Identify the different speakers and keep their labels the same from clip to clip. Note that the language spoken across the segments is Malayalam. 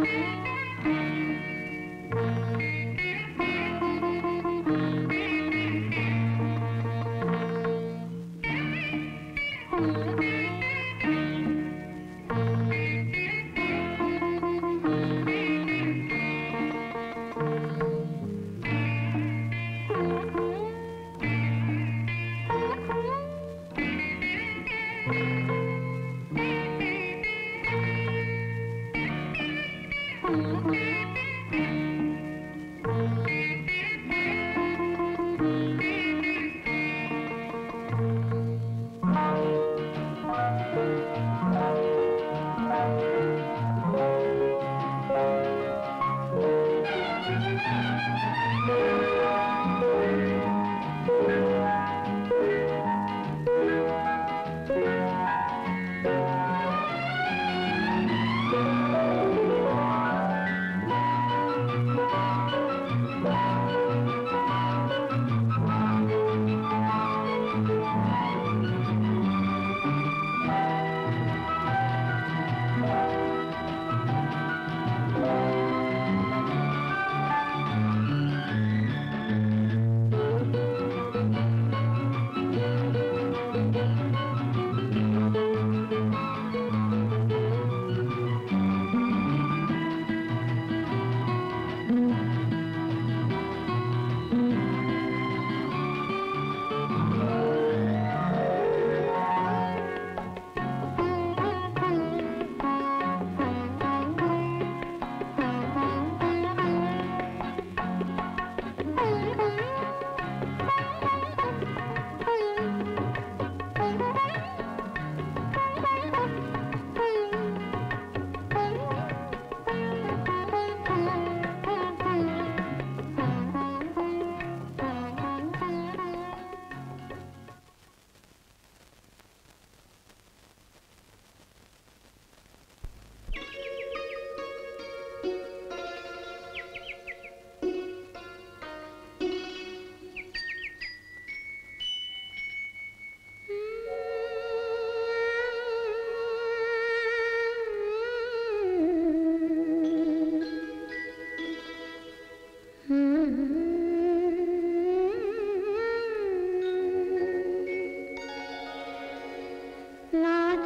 Speaker 1: നാഥ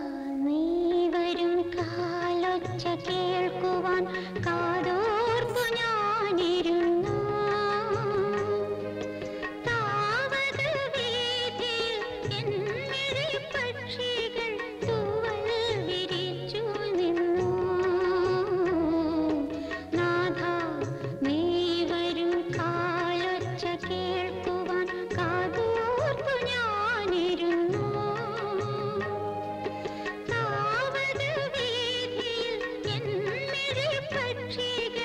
Speaker 1: നീ വരും കാലൊച്ച കേൾക്കുവാൻ കാതോർത്തു ഞാനിരുന്നു താവക വീഥിയിൽ എന്നിഴി പക്ഷികൾ തൂവൽ വിരിച്ചു നിന്നു നാഥ നീ വരും കാലൊച്ച കേൾക്കുവാൻ കാതോർത്തു ഞാനിരുന്നു താവക വീഥിയിൽ എന്നിഴി പക്ഷികൾ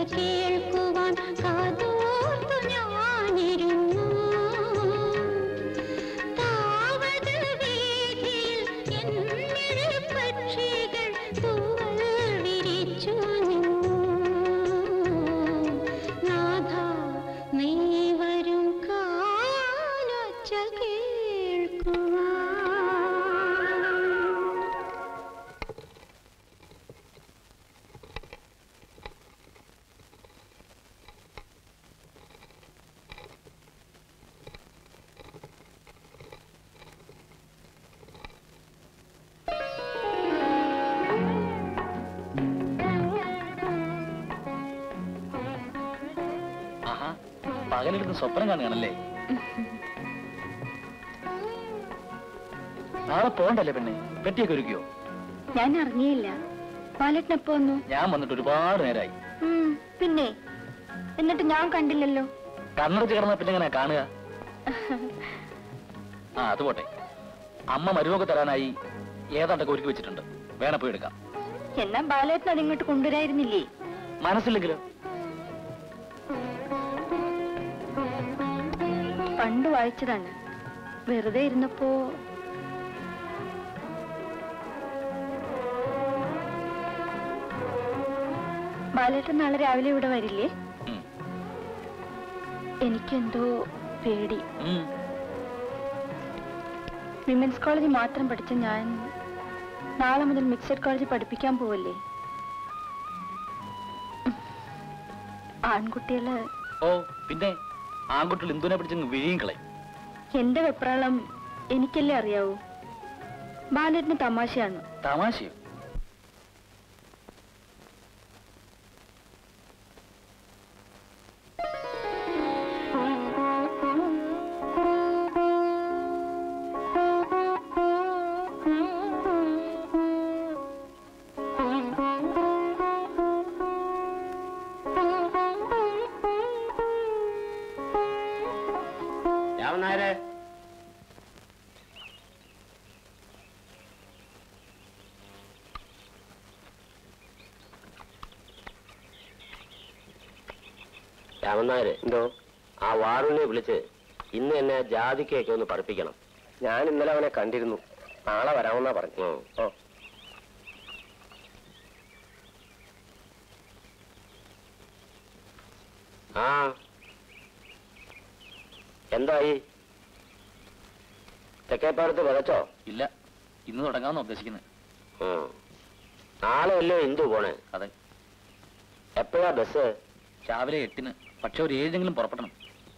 Speaker 1: കേൾക്കുവാൻ കാതോർത്തു ഞാനിരുന്നു താവത് വീഥിയിൽ എന്നിഴൽ പക്ഷികൾ തൂവൽ വിരിച്ചു നിന്നു നാഥ നീ വരും കാലൊച്ച കേൾക്കുവാൻ
Speaker 2: ആഹാ പകലെടുത്ത് സ്വപ്നം കാണുകയാണല്ലേ നാളെ പോകണ്ടല്ലേ പെണ്ണെ പെട്ടിയൊക്കെ ഒരുക്കിയോ
Speaker 3: ഞാൻ അറിഞ്ഞില്ല ബാലേട്ടനെപ്പോ വന്നു
Speaker 2: ഞാൻ വന്നിട്ട് ഒരുപാട് നേരമായി
Speaker 3: ഉം, പിന്നെ എന്നിട്ട് ഞാൻ കണ്ടില്ലല്ലോ
Speaker 2: കണ്ണടച്ച് കിടന്ന പിന്നെ എങ്ങനെ കാണുക ആ അത് പോട്ടെ അമ്മ മരുമൊക്കെ തരാനായി ഏതാണ്ടൊക്കെ ഒരുക്കി വെച്ചിട്ടുണ്ട് വേണ പോയി എടുക്കാം
Speaker 3: എന്നാ ബാലേട്ടൻ അതിങ്ങോട്ട് കൊണ്ടുവരായിരുന്നില്ലേ
Speaker 2: മനസ്സില്ലെങ്കിലോ
Speaker 3: പണ്ട് വായിച്ചതാണ് വെറുതെ ഇരുന്നപ്പോ ബാലേട്ടൻ നാളെ രാവിലെ ഇവിടെ വരില്ലേ
Speaker 2: ഉം.
Speaker 3: എനിക്കെന്തോ പേടി
Speaker 2: ഉം.
Speaker 3: വിമൻസ് കോളേജിൽ മാത്രം പഠിച്ച ഞാൻ നാളെ മുതൽ മിക്സഡ് കോളേജിൽ പഠിപ്പിക്കാൻ പോവല്ലേ ആൺകുട്ടികള്
Speaker 2: ഓ പിന്നെ ആൺകുട്ടികൾ ഇന്ദുനെ പിടിച്ചങ്ങ് വിഴിയും കളയും
Speaker 3: എന്റെ വെപ്രാളം എനിക്കല്ലേ അറിയാവൂ ബാലേട്ടന് തമാശയാണ്
Speaker 2: തമാശയോ
Speaker 4: രാമനായരെ രാമനായര് എന്തോ ആ വാറുണ്ണിയെ വിളിച്ച് ഇന്ന് എന്നെ ജാതിക്കൊക്കെ ഒന്ന് പഠിപ്പിക്കണം ഞാൻ ഇന്നലെ അവനെ കണ്ടിരുന്നു നാളെ വരാമെന്നാ പറഞ്ഞു ഓ ആ എന്തായി തെക്കേപ്പാടത്ത് വിതച്ചോ
Speaker 2: ഇല്ല ഇന്ന് തുടങ്ങാമെന്ന് ഉദ്ദേശിക്കുന്നത്
Speaker 4: ഉം. നാളെ അല്ലേ ഇന്ദു പോണേ
Speaker 2: അതെ
Speaker 4: എപ്പോഴാ ബസ്
Speaker 2: രാവിലെ എട്ടിന് പക്ഷെ ഒരു ഏഴെങ്കിലും പുറപ്പെടണം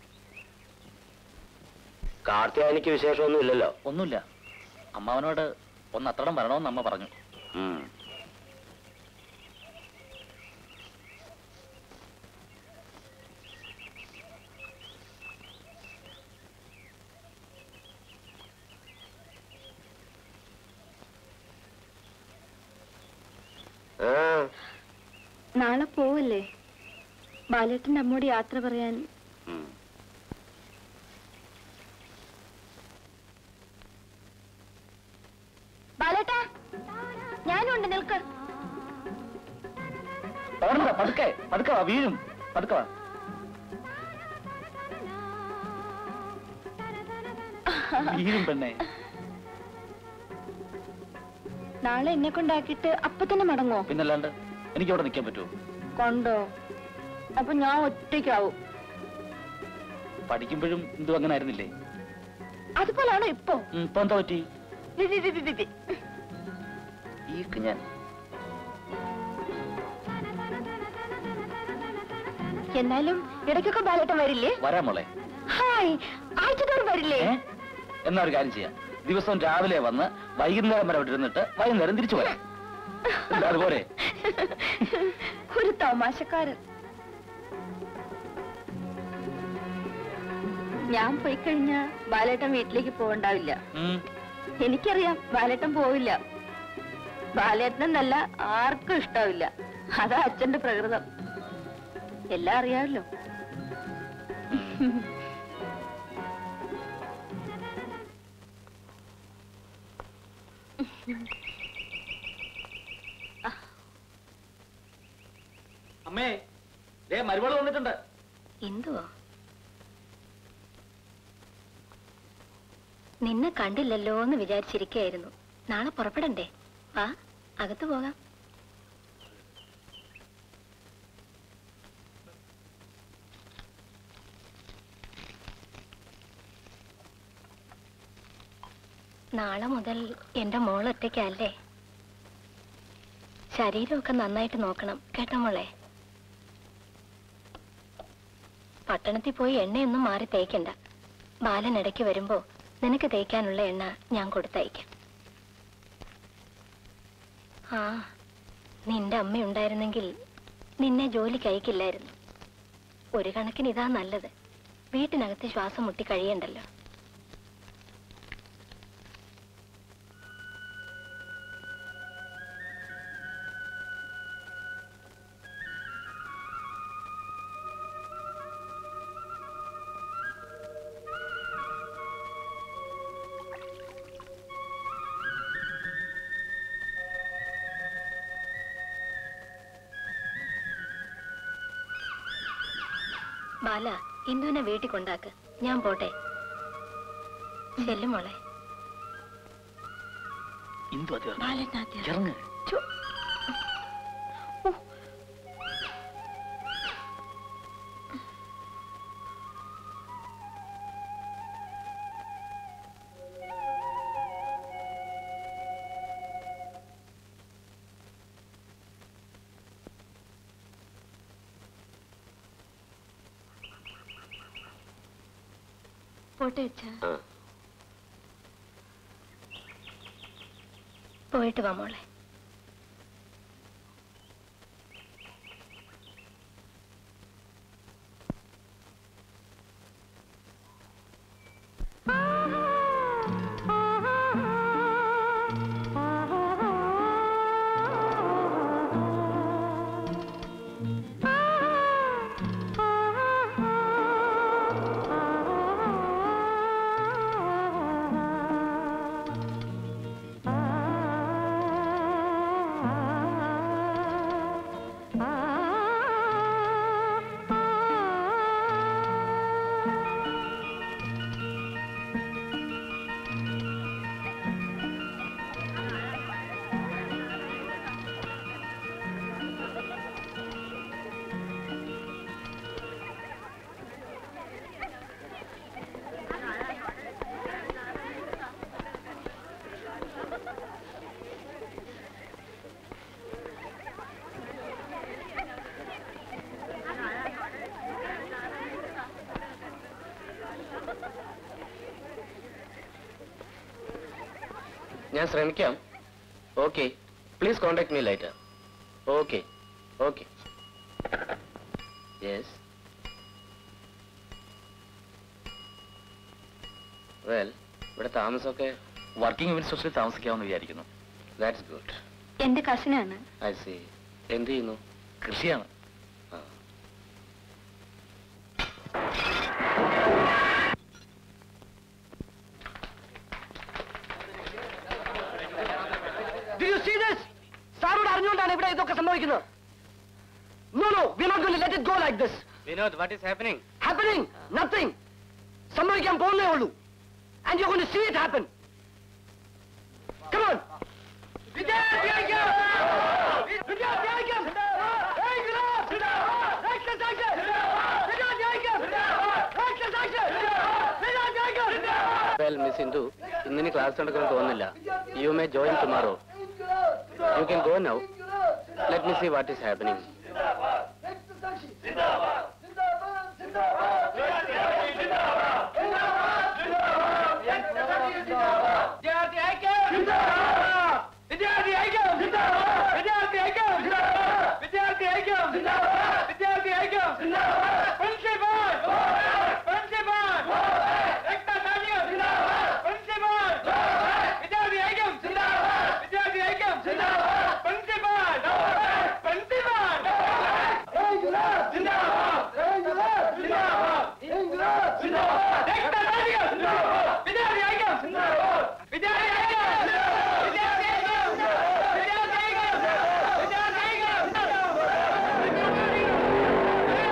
Speaker 4: കാർത്തിയാനിക്ക് വിശേഷമൊന്നും ഇല്ലല്ലോ
Speaker 2: ഒന്നുമില്ല അമ്മാവനോട് ഒന്ന് അത്രടം വരണമെന്ന് അമ്മ പറഞ്ഞു
Speaker 4: ഉം. ആ
Speaker 3: നാളെ പോവല്ലേ ബാലേട്ടന്റെ അമ്മോട് യാത്ര പറയാൻ
Speaker 4: ഉം.
Speaker 3: ബാലേട്ടാ ഞാനുണ്ട് നിൽക്ക്
Speaker 2: ഓടണ്ട പതുക്കെ പതുക്കെ വാ വീഴും പതുക്കെ വാ വീഴും പെണ്ണെ
Speaker 3: നാളെ എന്നെ കൊണ്ടാക്കിയിട്ട് അപ്പൊ തന്നെ മടങ്ങോ
Speaker 2: പിന്നല്ലാണ്ട് എനിക്ക് അവിടെ നിൽക്കാൻ പറ്റുമോ
Speaker 3: കൊണ്ടോ അപ്പൊ ഞാൻ ഒറ്റയ്ക്കാവും
Speaker 2: പഠിക്കുമ്പോഴും ഇതും അങ്ങനെ ആയിരുന്നില്ലേ
Speaker 3: അതുപോലാണോ ഇപ്പൊ
Speaker 2: ഉം, ഇപ്പൊ എന്താ പറ്റി
Speaker 3: വി, വി, വി, വി, വി, വി.
Speaker 2: ഈക്ക് ഞാൻ
Speaker 3: എന്നാലും ഇടയ്ക്കൊക്കെ ബാലേട്ടൻ വരില്ലേ
Speaker 2: വരാം മോളെ
Speaker 3: ഹായ് ആഴ്ചതോറും വരില്ലേ
Speaker 2: ഏ എന്നാ ഒരു കാര്യം ചെയ്യാം ദിവസവും രാവിലെ വന്ന് വൈകുന്നേരം വരെ അവിടെ ഇരുന്നിട്ട് വൈകുന്നേരം തിരിച്ചു വരാം എന്താ അതുപോലെ
Speaker 3: ഒരു തമാശക്കാരൻ ഞാൻ പോയി കഴിഞ്ഞാ ബാലേട്ടൻ വീട്ടിലേക്ക് പോകണ്ടാവില്ല
Speaker 2: ഉം.
Speaker 3: എനിക്കറിയാം ബാലേട്ടൻ പോവില്ല ബാലേട്ടനെന്നല്ല ആർക്കും ഇഷ്ടാവില്ല അതാ അച്ഛന്റെ പ്രകൃതം എല്ലാം അറിയാമല്ലോ
Speaker 5: അമ്മേ
Speaker 2: ദേ മരുമകൾ വന്നിട്ടുണ്ട്
Speaker 3: എന്തുവോ നിന്നെ കണ്ടില്ലല്ലോ എന്ന് വിചാരിച്ചിരിക്കുകയായിരുന്നു നാളെ പുറപ്പെടണ്ടേ വാ അകത്ത് പോകാം നാളെ മുതൽ എന്റെ മോൾ ഒറ്റയ്ക്കല്ലേ ശരീരമൊക്കെ നന്നായിട്ട് നോക്കണം കേട്ടോ മോളെ പട്ടണത്തിൽ പോയി എണ്ണയൊന്നും മാറി തേക്കണ്ട ബാലൻ ഇടയ്ക്ക് വരുമ്പോ നിനക്ക് തേക്കാനുള്ള എണ്ണ ഞാൻ കൊടുത്തയക്കാം ആ നിന്റെ അമ്മ ഉണ്ടായിരുന്നെങ്കിൽ നിന്നെ ജോലിക്ക് അയക്കില്ലായിരുന്നു ഒരു കണക്കിന് ഇതാ നല്ലത് വീട്ടിനകത്ത് ശ്വാസം മുട്ടി കഴിയണ്ടല്ലോ ബാല ഇന്ദുവിനെ വീട്ടിൽ കൊണ്ടാക്ക് ഞാൻ പോട്ടെ ചെല്ലും മോളെ
Speaker 2: ഇന്ദു അത് ഇറങ്ങ്.
Speaker 3: ബാലനാദ്യ
Speaker 2: ഇറങ്ങ്
Speaker 3: പോട്ടെ അച്ഛാ
Speaker 4: ആ
Speaker 3: പോയിട്ട് വാ മോളെ
Speaker 4: ഞാൻ ശ്രമിക്കാം okay please contact me later okay okay yes well ഇവിടെ താമസമൊക്കെ
Speaker 2: വർക്കിംഗ് വിമൻസ് ഹോസ്റ്റലിൽ താമസിക്കാമെന്ന് വിചാരിക്കുന്നു
Speaker 4: ദാറ്റ്സ് ഗുഡ്
Speaker 3: എന്റെ കസിനാണ്
Speaker 4: ഐ സി എന്ത് ചെയ്യുന്നു
Speaker 2: കൃഷിയാണ്
Speaker 4: ആ.
Speaker 5: സാറോട് അറിഞ്ഞുകൊണ്ടാണ് ഇവിടെ ഇതൊക്കെ സംഭവിക്കുന്നത് no no we not going let it go like this
Speaker 4: Vinod what is happening
Speaker 5: happening nothing സംഭവിക്കാൻ പോകുന്നേ ഉള്ളൂ and you going to see it happen come on
Speaker 4: well miss Indu ഇന്നിനി ക്ലാസ് നടക്കുമെന്ന് തോന്നുന്നില്ല you may join tomorrow you can go now let me see what is happening
Speaker 5: വിദ്യാർത്ഥി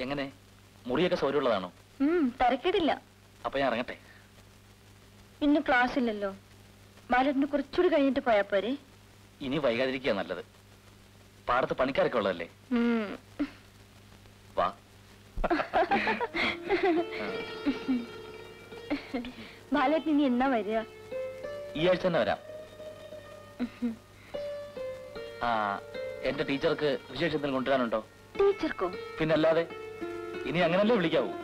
Speaker 2: എങ്ങനെ മുറിയൊക്കെ സൗകര്യമുള്ളതാണോ
Speaker 3: തിരക്കിടില്ല
Speaker 2: അപ്പൊ ഞാൻ ഇറങ്ങട്ടെ
Speaker 3: ഇന്ന് ക്ലാസ് ഇല്ലല്ലോ ബാലറ്റിന് കുറച്ചുകൂടി കഴിഞ്ഞിട്ട് പോയാ പോരെ
Speaker 2: ഇനി വൈകാതിരിക്കുക നല്ലത് പാടത്ത് പണിക്കാരൊക്കെ ഉള്ളതല്ലേ വാ
Speaker 3: ബാലറ്റിന് ഇനി എന്നാ വരിക
Speaker 2: ഈ ആഴ്ച തന്നെ വരാം ആ എന്റെ ടീച്ചർക്ക് വിശേഷത്തിൽ കൊണ്ടുവരാനുണ്ടോ
Speaker 3: ടീച്ചർക്കോ
Speaker 2: പിന്നല്ലാതെ ഇനി അങ്ങനല്ലേ വിളിക്കാവൂ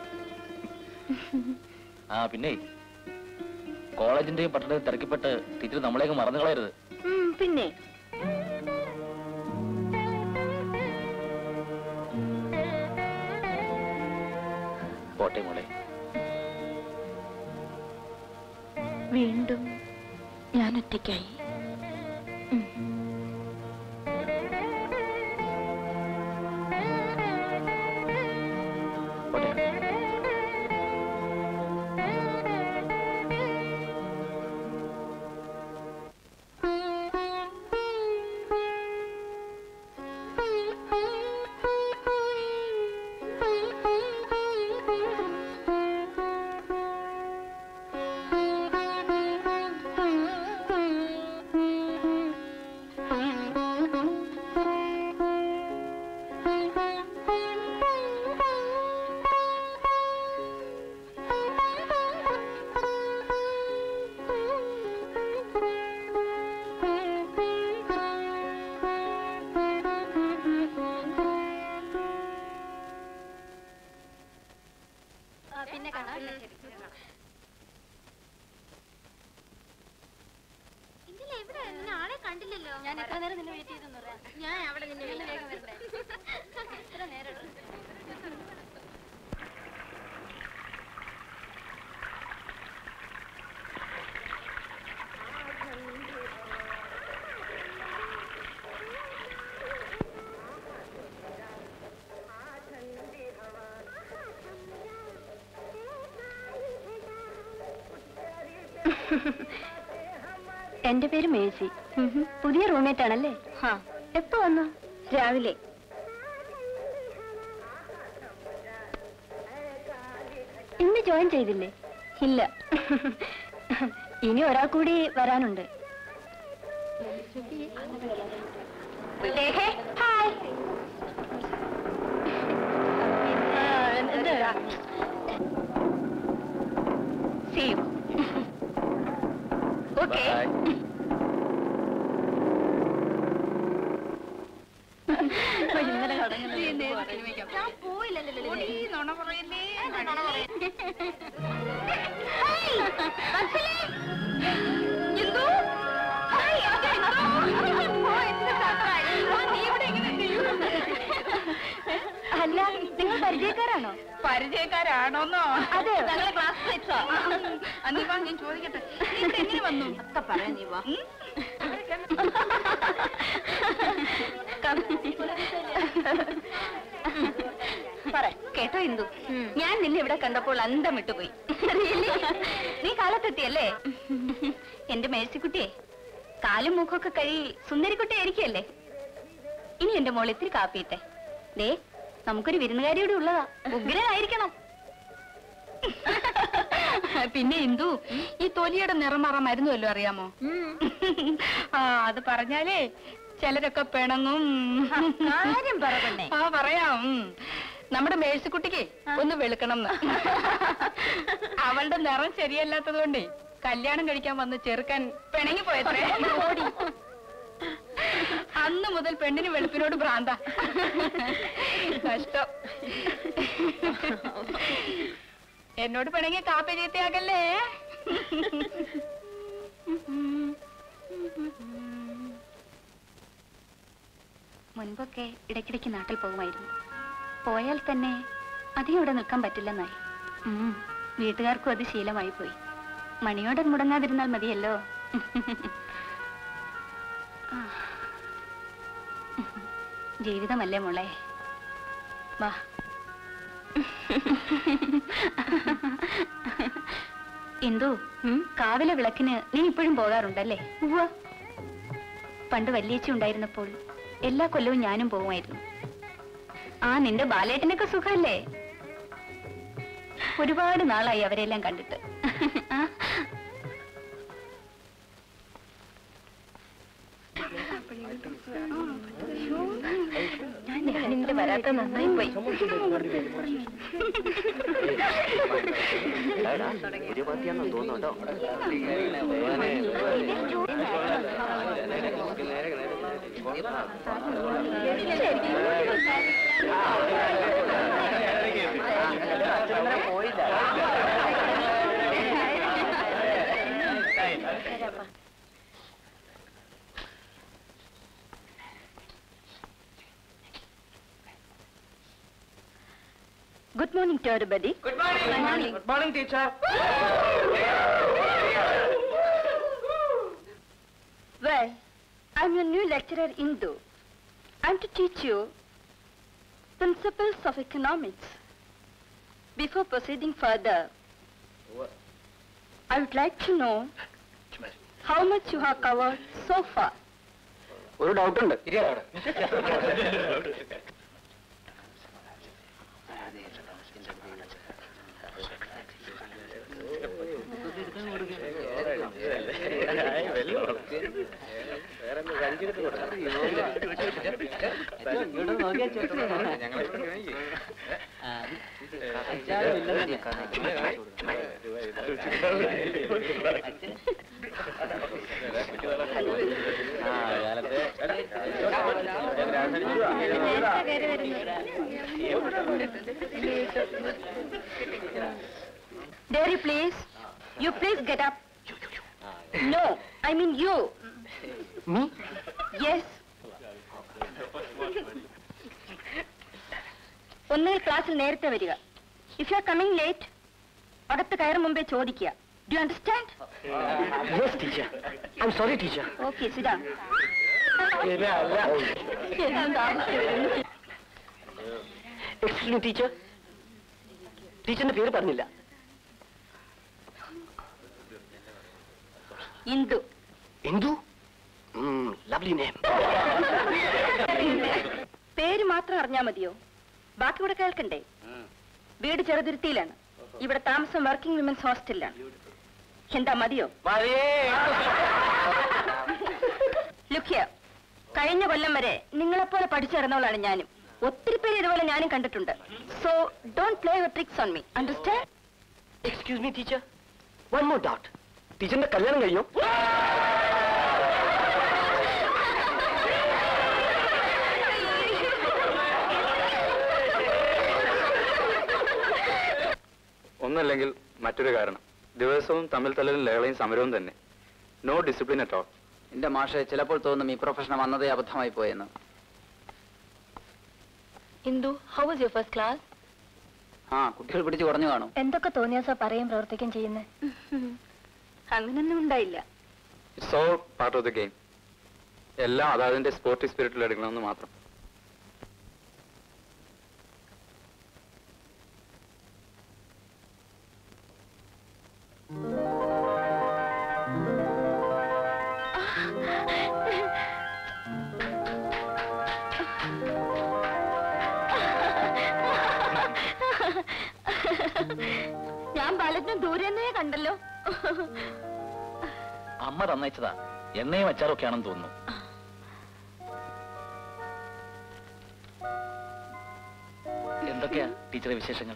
Speaker 2: ആ പിന്നെ കോളേജിന്റെയും പട്ടണത്തിൽ തിരക്കിപ്പെട്ട് ടീച്ചർ നമ്മളെയൊക്കെ മറന്നു കളയരുത്
Speaker 3: ഉം, പിന്നെ
Speaker 2: പോട്ടെ മോളെ
Speaker 3: വീണ്ടും ഞാൻ ഒറ്റയ്ക്കായി ഉം.
Speaker 2: പോട്ടെ
Speaker 1: ആളെ കണ്ടില്ലല്ലോ ഞാൻ എത്ര നേരം നിന്നെ വെയിറ്റ് ചെയ്തെന്ന് പറയാം ഞാൻ അവിടെ നിന്നെ വേഗം വരണ്ടേ എത്ര നേരം
Speaker 3: എന്റെ പേര് മേഴ്സി പുതിയ റൂംമേറ്റ് ആണല്ലേ ഹാ എപ്പോ വന്നു രാവിലെ ഇന്ന് ജോയിൻ ചെയ്തില്ലേ ഇല്ല ഇനി ഒരാൾ കൂടി വരാനുണ്ട് hi See you. Okay.
Speaker 2: Bye.
Speaker 1: ഞാൻ പോയില്ലല്ലോ
Speaker 3: അല്ല നിങ്ങൾ പരിചയക്കാരാണോ
Speaker 6: പരിചയക്കാരാണോന്നോ
Speaker 3: അതെ
Speaker 1: ഞങ്ങളെ ക്ലാസ്
Speaker 6: നീ വാ ഞാൻ ചോദിക്കട്ടെ നീ ഇവിടെ എങ്ങനെ വന്നു
Speaker 1: ഒക്കെ പറയാൻ നീ വാ
Speaker 3: പറ കേട്ടോ ഇന്ദു ഞാൻ നിന്നെ ഇവിടെ കണ്ടപ്പോൾ അന്തം വിട്ടുപോയി നീ കാലത്തെത്തിയല്ലേ എന്റെ മേഴ്സിക്കുട്ടിയെ കാലും മൂക്കൊക്കെ കഴി സുന്ദരിക്കുട്ടി ആയിരിക്കല്ലേ ഇനി എന്റെ മോൾ ഇത്തിരി കാപ്പിയിട്ടെ ദേ നമുക്കൊരു വിരുന്നുകാരി കൂടി ഉള്ളതാ ഉഗ്രനായിരിക്കണം
Speaker 6: പിന്നെ ഇന്ദു ഈ തൊലിയുടെ നിറം മാറാൻ മരുന്ന് വല്ലതും അറിയാമോ ആ അത് പറഞ്ഞാലേ ചിലരൊക്കെ പിണങ്ങും
Speaker 3: കാര്യം പറ പെണ്ണേ.
Speaker 6: ആ പറയാം ഉം. നമ്മുടെ മേഴ്സിക്കുട്ടിക്ക് ഒന്ന് വെളുക്കണം അവളുടെ നിറം ശരിയല്ലാത്തത് കൊണ്ടേ കല്യാണം കഴിക്കാൻ വന്ന് ചെറുക്കാൻ പിണങ്ങി പോയത്രേ അന്ന് മുതൽ പെണ്ണിന് വെളുപ്പിനോട് ഭ്രാന്ത കഷ്ടം എന്നോട് പിണങ്ങി കാപ്പി ചീത്തയാകല്ലേ
Speaker 3: മുൻപൊക്കെ ഇടയ്ക്കിടയ്ക്ക് നാട്ടിൽ പോകുമായിരുന്നു പോയാൽ തന്നെ അധികം ഇവിടെ നിൽക്കാൻ പറ്റില്ലെന്നായി ഉം, വീട്ടുകാർക്കും അത് ശീലമായി പോയി മണിയോടെ മുടങ്ങാതിരുന്നാൽ മതിയല്ലോ ആ. ജീവിതമല്ലേ മോളെ വാ എന്തു കാവിലെ വിളക്കിന് നീ ഇപ്പോഴും പോകാറുണ്ടല്ലേ പണ്ട് വല്യേച്ചി ഉണ്ടായിരുന്നപ്പോൾ എല്ലാ കൊല്ലവും ഞാനും പോകുമായിരുന്നു ആ നിന്റെ ബാലേട്ടനൊക്കെ സുഖല്ലേ ഒരുപാട് നാളായി അവരെല്ലാം കണ്ടിട്ട് ആ. ഞാൻ ഞാനിങ്ങനെ വരാത്ത നന്നായി പോയി
Speaker 4: ഇരുപത്തിയാണെന്ന് തോന്നുന്നുണ്ടോ
Speaker 3: good morning to everybody
Speaker 5: Good morning. Good morning, teacher.
Speaker 3: Well, I'm your new lecturer Indu. I'm to teach you principles of economics. Before proceeding further, I would like to know how much you have covered so far.
Speaker 5: ഒരു ഡൗട്ട് ഉണ്ട്
Speaker 3: Dare you please? You please get up. No, I mean you.
Speaker 5: Me?
Speaker 3: Yes. ഒന്നുകിൽ ക്ലാസ്സിൽ നേരത്തെ വരിക if you are coming late അകത്ത് കയറും മുമ്പേ ചോദിക്കുക do understand
Speaker 5: Yes, teacher. I'm sorry, teacher.
Speaker 3: Okay Sita
Speaker 5: excuse me teacher ടീച്ചറിന്റെ പേര് പറഞ്ഞില്ല
Speaker 3: ഇന്ദു
Speaker 5: എന്തു ലവ്ലി നെയിം
Speaker 3: പേര് മാത്രം അറിഞ്ഞാ മതിയോ ബാക്കി കൂടെ കേൾക്കണ്ടേ വീട് ചെറുതുരുത്തിയിലാണ് ഇവിടെ താമസം വർക്കിംഗ് വിമൻസ് ഹോസ്റ്റലിലാണ് എന്താ മതിയോ ലുഖ്യ കഴിഞ്ഞ കൊല്ലം വരെ നിങ്ങളെപ്പോലെ പഠിച്ചിറന്നവളാണ് ഞാനും ഒത്തിരി പേര് ഇതുപോലെ ഞാനും കണ്ടിട്ടുണ്ട് so don't play your tricks on me understand
Speaker 5: excuse me teacher one more doubt ടീച്ചറിന്റെ കല്യാണം കഴിഞ്ഞോ
Speaker 7: ഒന്നല്ലെങ്കിൽ മറ്റൊരു കാരണം ദിവസവും തമ്മിൽ തല്ലലും ലഹളയും സമരവും തന്നെ നോ ഡിസിപ്ലിൻ അറ്റ് ഓൾ
Speaker 2: എന്റെ മാഷെ ചിലപ്പോൾ തോന്നും ഈ പ്രൊഫഷൻ വന്നതേ അബദ്ധമായി പോയെന്ന്
Speaker 3: Indu how was your first class
Speaker 2: ആ കുട്ടികൾ പിടിച്ചു കുറഞ്ഞു കാണും
Speaker 3: എന്തൊക്കെ തോന്നിയാസോ പറയും പ്രവർത്തിക്കുകയും ചെയ്യുന്നത് അങ്ങനൊന്നും ഉണ്ടായില്ല
Speaker 7: it's all part of the game എല്ലാം അതാതിന്റെ സ്പോർട്ടി സ്പിരിറ്റിൽ എടുക്കണമെന്ന് മാത്രം
Speaker 3: ഞാൻ ബാലറ്റിനെ ദൂരെ കണ്ടല്ലോ
Speaker 2: അമ്മ തന്നയച്ചതാ എണ്ണയും അച്ചാറൊക്കെ ആണെന്ന് തോന്നുന്നു എന്തൊക്കെയാ ടീച്ചറെ വിശേഷങ്ങൾ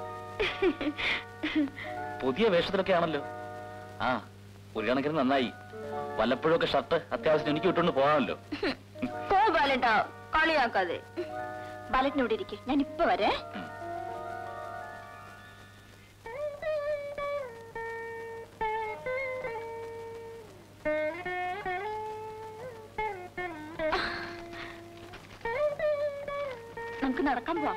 Speaker 2: പുതിയ വേഷത്തിലൊക്കെ ആണല്ലോ ആ ഒരു കണക്കിന് നന്നായി വല്ലപ്പോഴൊക്കെ ഷർട്ട് അത്യാവശ്യം എനിക്ക് ഇട്ടുകൊണ്ട് പോകാമല്ലോ
Speaker 3: പോ ബാലട്ടാ കളിയാക്കാതെ ബാലറ്റിനോട് ഇരിക്കെ ഞാൻ ഇപ്പൊ വരെ
Speaker 2: ഉം.
Speaker 3: നമുക്ക് നടക്കാൻ പോവാം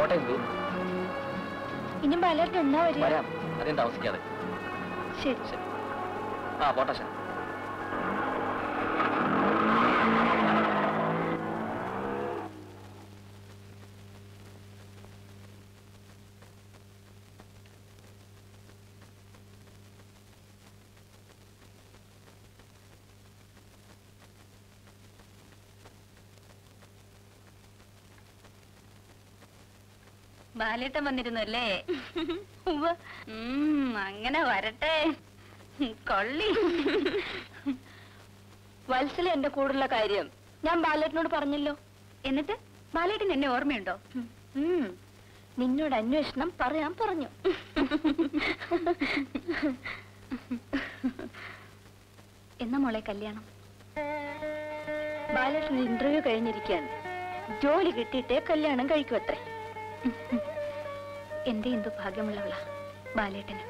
Speaker 2: കോട്ടയം എന്തു
Speaker 3: ഇനി ബാലേട്ടൻ എന്നാ വരിക
Speaker 2: വരാം അധികം താമസിക്കാതെ
Speaker 3: ശരി
Speaker 2: ആ പോട്ടെ ശാ
Speaker 3: ബാലേട്ടൻ വന്നിരുന്നു അല്ലേ ഉം, അങ്ങനെ വരട്ടെ കൊള്ളി വത്സല എന്റെ കൂടുള്ള കാര്യം ഞാൻ ബാലേട്ടനോട് പറഞ്ഞല്ലോ എന്നിട്ട് ബാലേട്ടൻ എന്നെ ഓർമ്മയുണ്ടോ ഉം, നിന്നോട് അന്വേഷണം പറയാൻ പറഞ്ഞു എന്നാ മോളെ കല്യാണം ബാലേട്ടൻ ഇന്റർവ്യൂ കഴിഞ്ഞിരിക്കാൻ ജോലി കിട്ടിയിട്ടേ കല്യാണം കഴിക്കുമത്രേ എന്റെ എന്തു ഭാഗ്യമുള്ളവളാ ബാലേട്ടന്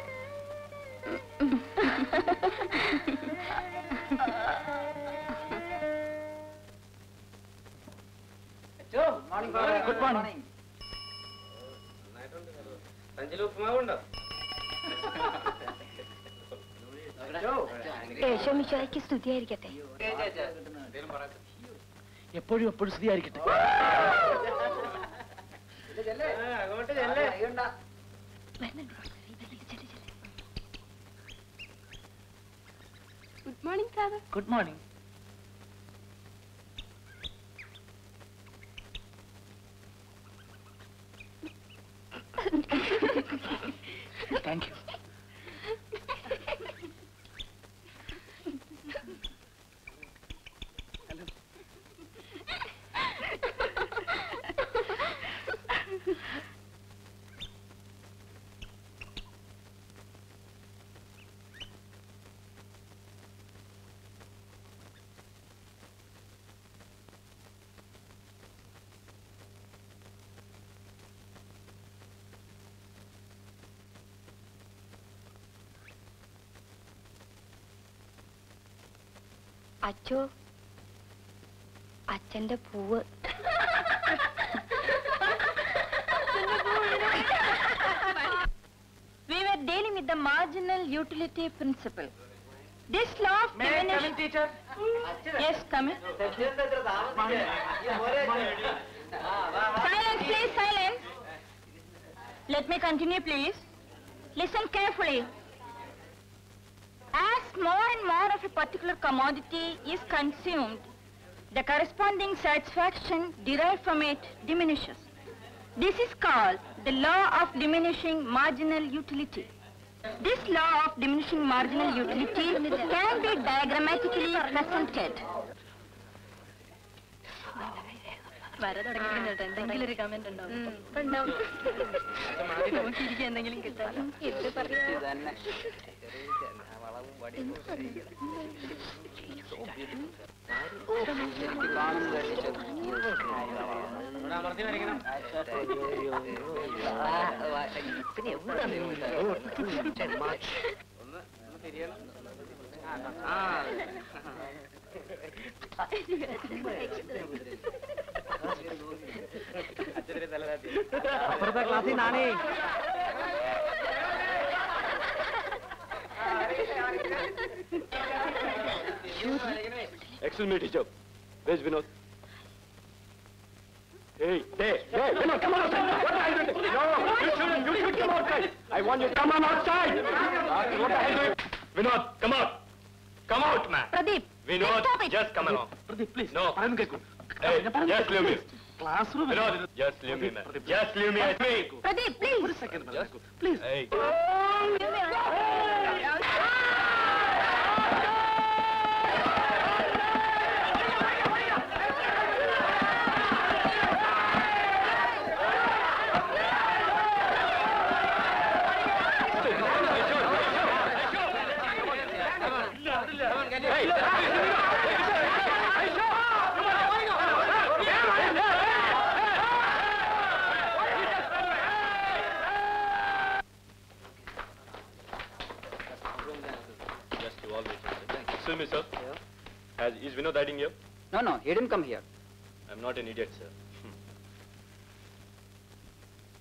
Speaker 2: ഗുഡ് മോർണിംഗ്
Speaker 3: യേശോമിശോയ്ക്ക് സ്തുതിയായിരിക്കട്ടെ
Speaker 2: എപ്പോഴും എപ്പോഴും സ്ഥിതിയായിരിക്കട്ടെ
Speaker 3: വരുന്നുണ്ട്. ചെല്ല്, ചെല്ല്.
Speaker 1: Good morning sir
Speaker 2: good morning thank you
Speaker 3: അച്ചോ അച്ഛന്റെ പൂവ് We were dealing with the marginal utility principle. This law of diminishing...
Speaker 5: teacher?
Speaker 3: Yes, come in. Silence, please, silence. Let me continue, please. Listen carefully. As more and more of a particular commodity is consumed, the corresponding satisfaction derived from it diminishes. This is called the law of diminishing marginal utility. This law of diminishing marginal utility can be diagrammatically presented. വര തുടങ്ങിയിട്ടുണ്ട് എന്തെങ്കിലും ഒരു കമന്റ് ഉണ്ടോ നോക്കിയിരിക്കുക എന്തെങ്കിലും കിട്ടാൻ എന്ത് പറയാ
Speaker 5: അപ്പുറത്തെ ക്ലാസ്സിൽ നാണേ
Speaker 4: Excuse me, teacher. Where's Vinod? Hey, hey, hey, Vinod, come on outside. What are you doing? No, you shouldn't. You should come outside. I want you to come on outside. Uh, what the hell are you? Vinod, come out. Come out, man.
Speaker 3: Pradeep
Speaker 4: Vinod,
Speaker 3: Stop it.
Speaker 4: just come along.
Speaker 2: Please
Speaker 4: No.
Speaker 2: പറയുന്നു കേൾക്കൂ
Speaker 4: Hey, just leave me.
Speaker 2: Classroom
Speaker 4: Vinod, just leave me, man. Just leave me at me.
Speaker 3: Pradeep please
Speaker 2: please
Speaker 4: Hey. Just you always. Excuse me, sir. Has, is Vinod hiding here?
Speaker 5: No, no, he didn't come here.
Speaker 4: I'm not an idiot, sir.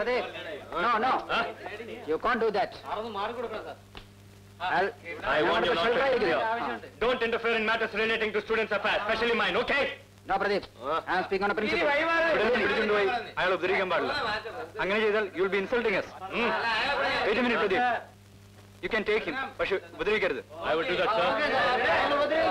Speaker 5: Pradeep, no, no. You can't do that. I'll-
Speaker 4: I want you not to
Speaker 5: I'll-
Speaker 4: interfere. Don't interfere in matters relating to students' affairs, especially mine, okay?
Speaker 5: No, Pradeep. I'm speaking on a principle.
Speaker 7: പിടിച്ചുകൊണ്ടുപോയി അയാൾ ഉപദ്രവിക്കാൻ പാടില്ല അങ്ങനെ ചെയ്താൽ you will be insulting yes wait minute Pradeep you can take him പക്ഷെ ഉപദ്രവിക്കരുത്
Speaker 4: I will do that, sir.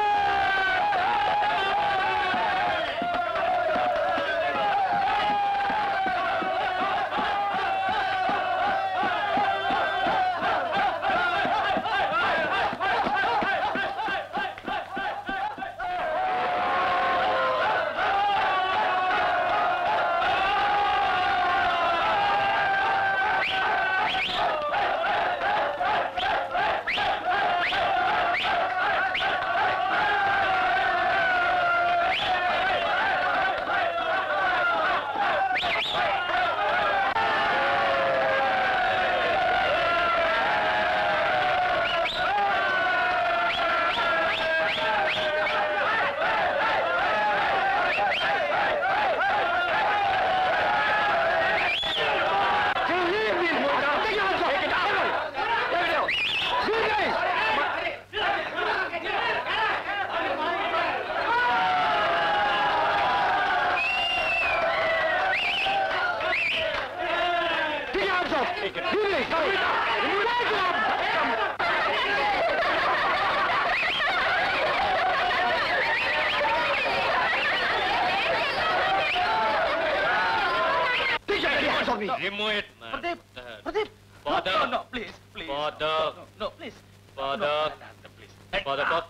Speaker 4: Remove it, man.
Speaker 5: Pradeep,
Speaker 4: Uh,
Speaker 5: Pradeep.
Speaker 4: Father.
Speaker 5: No, no, please, please.
Speaker 4: Father.
Speaker 5: No, please.
Speaker 4: Father. Please. Father, God.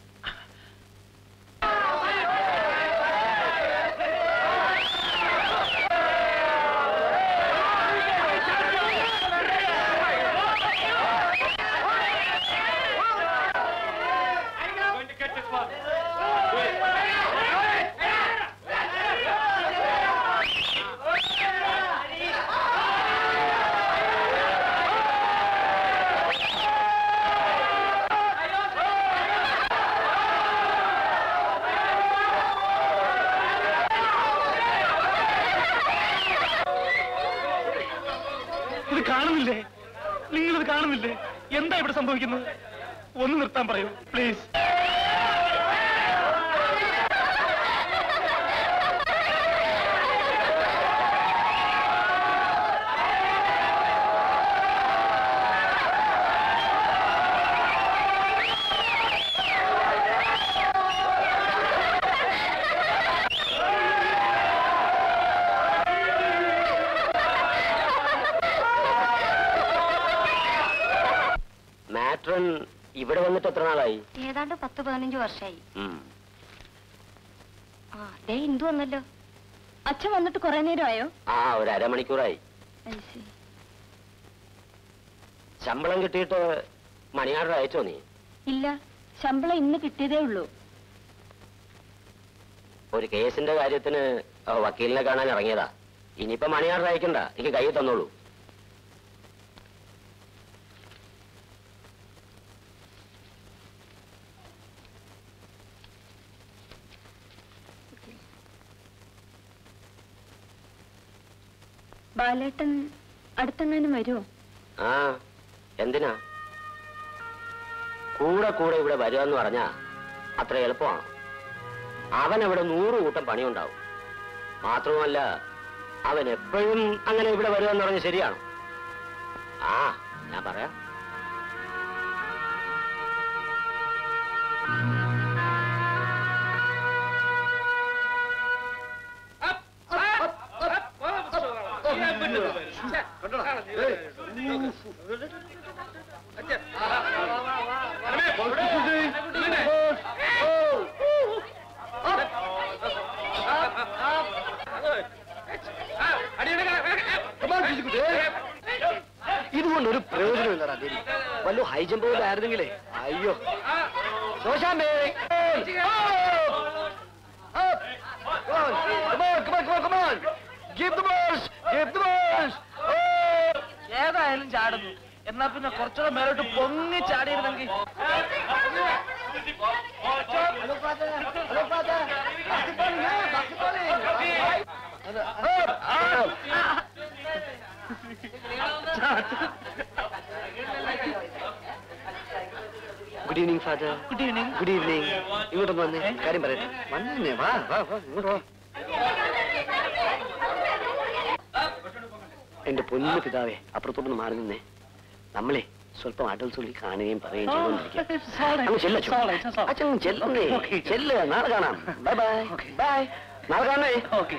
Speaker 4: going to get this one.
Speaker 8: ഇത് കാണുന്നില്ലേ നിങ്ങളിത് കാണുന്നില്ലേ എന്താ ഇവിടെ സംഭവിക്കുന്നത് ഒന്ന് നിർത്താൻ പറയൂ പ്ലീസ്
Speaker 5: മാട്രൺ ഇവിടെ വന്നിട്ട് എത്ര നാളായി
Speaker 3: ഏതാണ്ട് പത്ത് പതിനഞ്ച് വർഷമായി
Speaker 5: ഉം.
Speaker 3: ആ ദേ ഇന്ദു വന്നല്ലോ അച്ഛൻ വന്നിട്ട് കുറെ നേരമായോ
Speaker 5: ആ ഒരു അരമണിക്കൂറായി ശമ്പളം കിട്ടിയിട്ട് മണിയാർഡർ അയച്ചോ നീ
Speaker 3: ഇല്ല ശമ്പളം ഇന്ന് കിട്ടിയതേ ഉള്ളൂ
Speaker 5: ഒരു കേസിന്റെ കാര്യത്തിന് ആ, വക്കീലിനെ കാണാൻ ഇറങ്ങിയതാ ഇനിയിപ്പോ മണിയാർഡർ അയക്കണ്ട എനിക്ക് കൈ തന്നോളൂ
Speaker 3: ബാലേട്ടൻ അടുത്തെങ്ങാനും വരുമോ
Speaker 5: ആ എന്തിനാ കൂടെ കൂടെ ഇവിടെ വരുമെന്ന് പറഞ്ഞാ അത്ര എളുപ്പമാണ് അവൻ അവിടെ നൂറ് കൂട്ടം പണിയുണ്ടാവും മാത്രവുമല്ല അവൻ എപ്പോഴും അങ്ങനെ ഇവിടെ വരുമെന്ന് പറഞ്ഞ് ശരിയാണോ ആ ഞാൻ പറയാം ഇതുകൊണ്ട് ഒരു പ്രയോജനമില്ലടാ ദേവി വല്ല ഹൈ ജമ്പ് പോലെ ആയിരുന്നെങ്കിലേ അയ്യോ ശോശാമ്പേ
Speaker 8: ഏതായാലും ചാടുന്നു എന്നാ പിന്നെ കുറച്ചുകൂടെ മേലോട്ട് പൊങ്ങി ചാടിയിരുന്നെങ്കിൽ
Speaker 5: good evening father
Speaker 8: good evening
Speaker 5: good evening ഇങ്ങോട്ടൊന്ന് വന്നേ കാര്യം പറയട്ടെ വന്നേ വാ വാ വാ ഇങ്ങോട്ട് വാ എന്റെ പൊന്നു പിതാവേ അപ്പുറത്തോട്ടൊന്ന് മാറി നിന്നേ നമ്മളെ സ്വല്പം അടൽസുള്ളി കാണുകയും പറയുകയും ചെയ്തുകൊണ്ടിരിക്കുക അങ്ങ് ചെല്ല അച്ഛൻ. അച്ഛൻ ചെല്ലുന്നേ ചെല്ല് നാളെ കാണാം ബൈ ബൈ ബൈ നാളെ കാണേ
Speaker 8: ഓക്കെ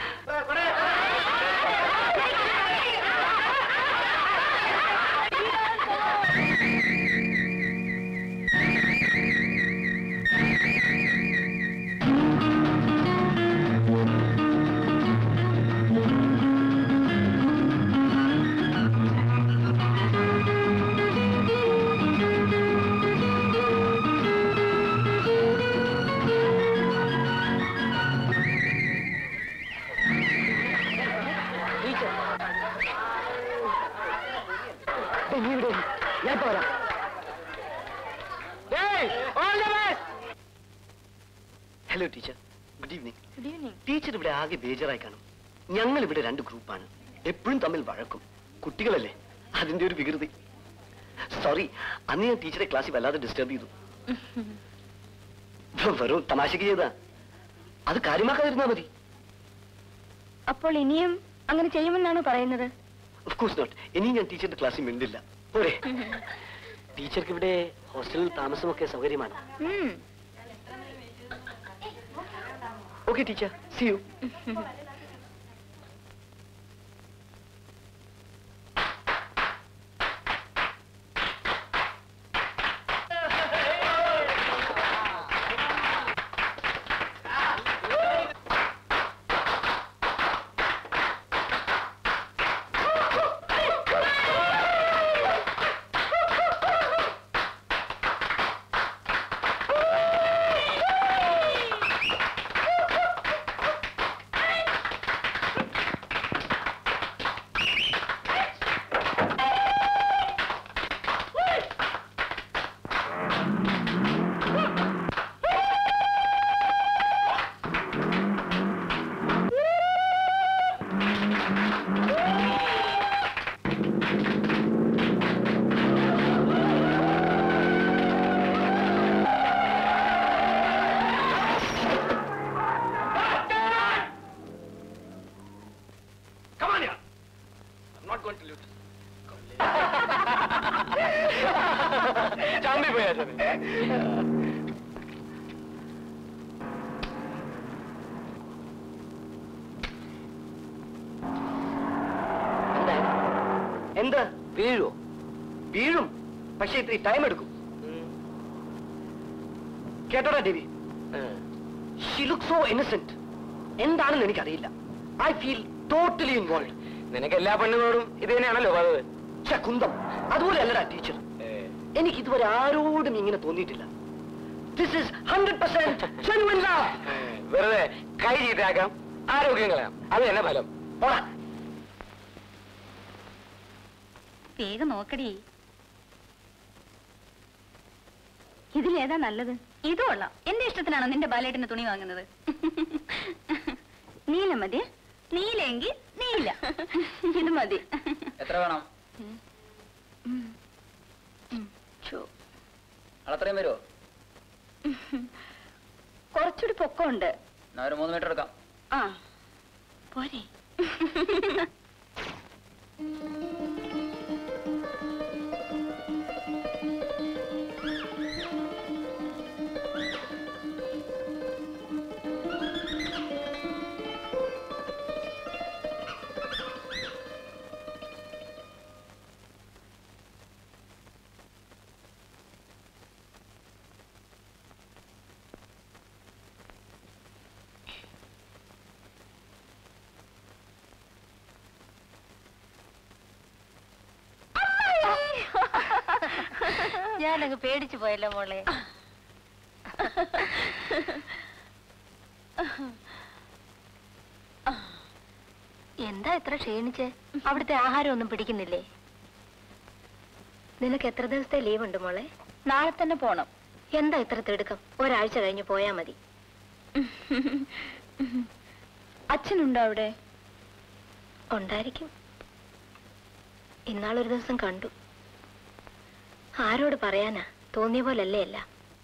Speaker 5: നീ ഇവിടെ ഇരി. ഞാൻ പോരാ hello teacher good evening
Speaker 3: good evening
Speaker 5: teacher ഇവിടെ ആകെ ബേജറായി കാണും ഞങ്ങൾ ഇവിടെ രണ്ട് ഗ്രൂപ്പാണ് എപ്പോഴും തമ്മിൽ വഴക്കും കുട്ടികളല്ലേ അതിന്റെ ഒരു വികൃതി സോറി അന്ന് ഞാൻ ടീച്ചറെ ക്ലാസ്സിൽ വല്ലാതെ ഡിസ്റ്റർബ് ചെയ്തു വെറും തമാശക്ക് ചെയ്താ അത് കാര്യമാക്കാതിരുന്നാ മതി
Speaker 3: അപ്പോൾ ഇനിയും അങ്ങനെ ചെയ്യുമെന്നാണ് പറയുന്നത്
Speaker 5: ഓഫ് കോഴ്സ് നോട്ട് ഇനി ഞാൻ ടീച്ചറുടെ ക്ലാസ്സിൽ മിണ്ടില്ല പോരെ ടീച്ചർക്ക് ഇവിടെ ഹോസ്റ്റലിൽ താമസമൊക്കെ സൗകര്യമാണ്
Speaker 3: ഉം.
Speaker 5: Okay teacher see you
Speaker 4: Come on here. I'm not going to lose. ചാമ്പി പോയാ
Speaker 5: എന്താ വീഴോ വീഴും പക്ഷെ ഇത്തിരി ടൈം എടുക്കും കേട്ടോടാ Devi she look so innocent എന്താണെന്ന് എനിക്കറിയില്ല ഐ ഫീൽ ടോട്ടലി ഇൻവോൾവ്
Speaker 4: നിനക്ക് എല്ലാ പെണ്ണുങ്ങളോടും ഇത് തന്നെയാണല്ലോ പതിവ്
Speaker 5: പക്ഷെ കുന്തം അതുപോലെ അല്ലടാ ടീച്ചർ എനിക്ക് ഇതുവരെ ആരോടും ഇങ്ങനെ തോന്നിയിട്ടില്ല this is hundred percent genuine love
Speaker 4: വെറുതെ കൈ ചീത്തയാക്കാം ആരോഗ്യം കളയാം അത് തന്നെ ഫലം
Speaker 5: പോടാ
Speaker 3: വേഗം നോക്കടി ഇതിലേതാ നല്ലത് ഇത് കൊള്ളാം എന്റെ ഇഷ്ടത്തിനാണോ നിന്റെ ബാലേട്ടിന് തുണി വാങ്ങുന്നത് നീല മതി നീലെങ്കിൽ നീല ഇത് മതി
Speaker 2: എത്ര വേണം
Speaker 3: ഛോ,
Speaker 2: അത്രയും വരുമോ
Speaker 3: കുറച്ചുകൂടി പൊക്കമുണ്ട്
Speaker 2: എന്നാ ഒരു മൂന്ന് മീറ്റർ എടുക്കാം
Speaker 3: ആ പോരെ
Speaker 1: ഞാനങ്ങ് പേടിച്ചു പോയല്ലോ മോളെ എന്താ ഇത്ര ക്ഷീണിച്ച് അവിടുത്തെ ആഹാരം ഒന്നും പിടിക്കുന്നില്ലേ നിനക്ക് എത്ര ദിവസത്തെ ലീവ് ഉണ്ട് മോളെ
Speaker 3: നാളെ തന്നെ പോണം
Speaker 1: എന്താ ഇത്ര തിടുക്കം ഒരാഴ്ച കഴിഞ്ഞ് പോയാ മതി
Speaker 3: അച്ഛനുണ്ടോ അവിടെ
Speaker 1: ഉണ്ടായിരിക്കും
Speaker 3: ഇന്നാളൊരു ദിവസം കണ്ടു ആരോട് പറയാനാ തോന്നിയ പോലല്ലേ അല്ല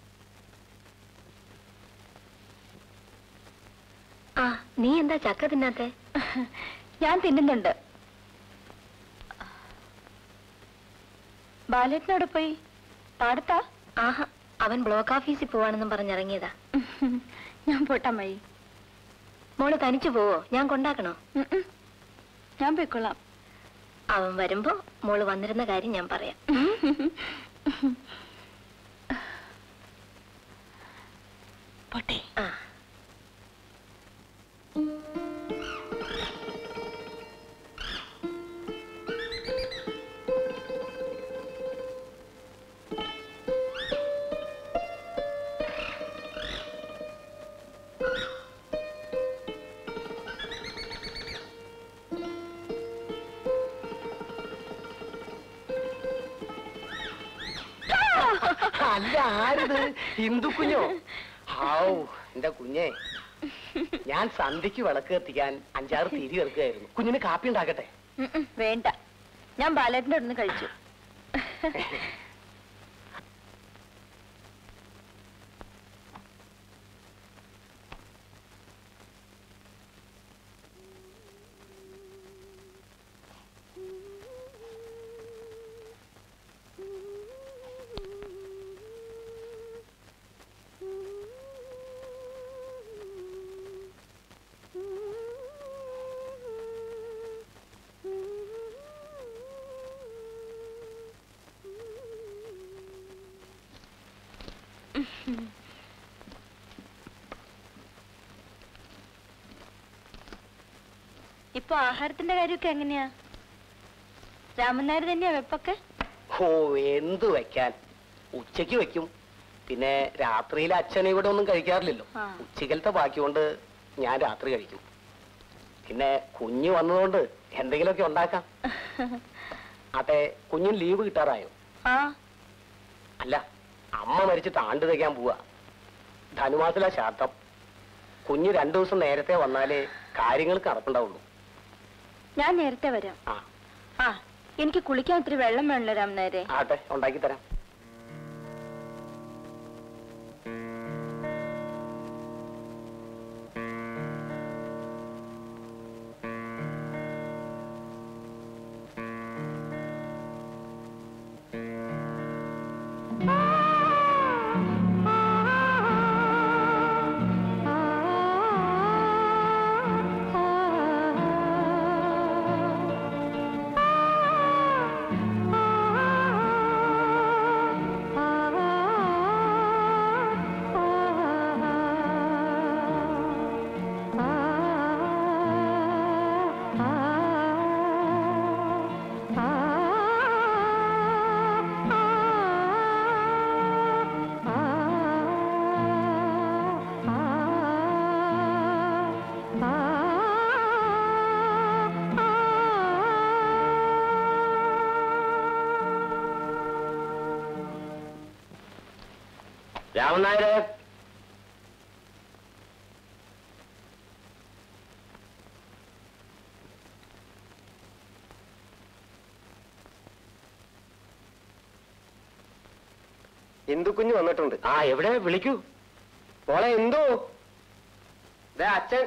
Speaker 3: ആ നീ എന്താ ചക്ക തിന്നാത്തെ
Speaker 6: ഞാൻ തിന്നുന്നുണ്ട് ബാലേട്ടനോട് പോയി പാടത്താ
Speaker 3: ആഹാ അവൻ ബ്ലോക്ക് ഓഫീസിൽ പോവാണെന്നും പറഞ്ഞിറങ്ങിയതാ
Speaker 6: ഞാൻ പോട്ടമ്മായി
Speaker 3: മോള് തനിച്ചു പോവോ ഞാൻ കൊണ്ടാക്കണോ
Speaker 6: ഞാൻ പോയിക്കൊള്ളാം
Speaker 3: അവൻ വരുമ്പോ മോള് വന്നിരുന്ന കാര്യം ഞാൻ പറയാം
Speaker 6: പോട്ടെ
Speaker 3: ആ
Speaker 5: അല്ല ആരിത് ഹിന്ദു കുഞ്ഞോ ഹാവൂ എന്റെ കുഞ്ഞെ ഞാൻ സന്ധ്യക്ക് വിളക്ക് കത്തിക്കാൻ അഞ്ചാറ് തിരി വെറുക്കുകയായിരുന്നു കുഞ്ഞിന് കാപ്പി ഉണ്ടാക്കട്ടെ
Speaker 6: വേണ്ട ഞാൻ ബാലേട്ടൻ്റെ അടുന്ന് കഴിച്ചു ഇപ്പൊ ആഹാരത്തിന്റെ കാര്യമൊക്കെ എങ്ങനെയാ രാമൻ നായർ തന്നെയാ വെപ്പൊക്കെ
Speaker 5: ഓ എന്ത് വെക്കാൻ ഉച്ചയ്ക്ക് വെക്കും പിന്നെ രാത്രിയിൽ അച്ഛൻ ഇവിടെ ഒന്നും കഴിക്കാറില്ലല്ലോ
Speaker 6: ആ.
Speaker 5: ഉച്ചക്കലത്തെ ബാക്കി കൊണ്ട് ഞാൻ രാത്രി കഴിക്കും പിന്നെ കുഞ്ഞ് വന്നതുകൊണ്ട് എന്തെങ്കിലുമൊക്കെ ഉണ്ടാക്കാം അതെ കുഞ്ഞിന് ലീവ് കിട്ടാറായോ
Speaker 6: ആ
Speaker 5: അല്ല അമ്മ മരിച്ചിട്ട് ആണ്ട് തയ്ക്കാൻ പോവാ ധനുമാസല ശാന്തം കുഞ്ഞ് രണ്ടു ദിവസം നേരത്തെ വന്നാലേ കാര്യങ്ങൾ നടക്കണ്ടാവുള്ളൂ
Speaker 6: ഞാൻ നേരത്തെ വരാം
Speaker 5: ആ
Speaker 6: ആ എനിക്ക് കുളിക്കാൻ ഇത്തിരി വെള്ളം വേണല്ലോ രാമൻ നായരെ
Speaker 5: ആട്ടെ ഉണ്ടാക്കി തരാം രാമൻ നായരെ
Speaker 9: ഇന്ദുക്കുഞ്ഞ് വന്നിട്ടുണ്ട്
Speaker 5: ആ എവിടെ വിളിക്കൂ
Speaker 9: മോളെ എന്തോ ദേ അച്ഛൻ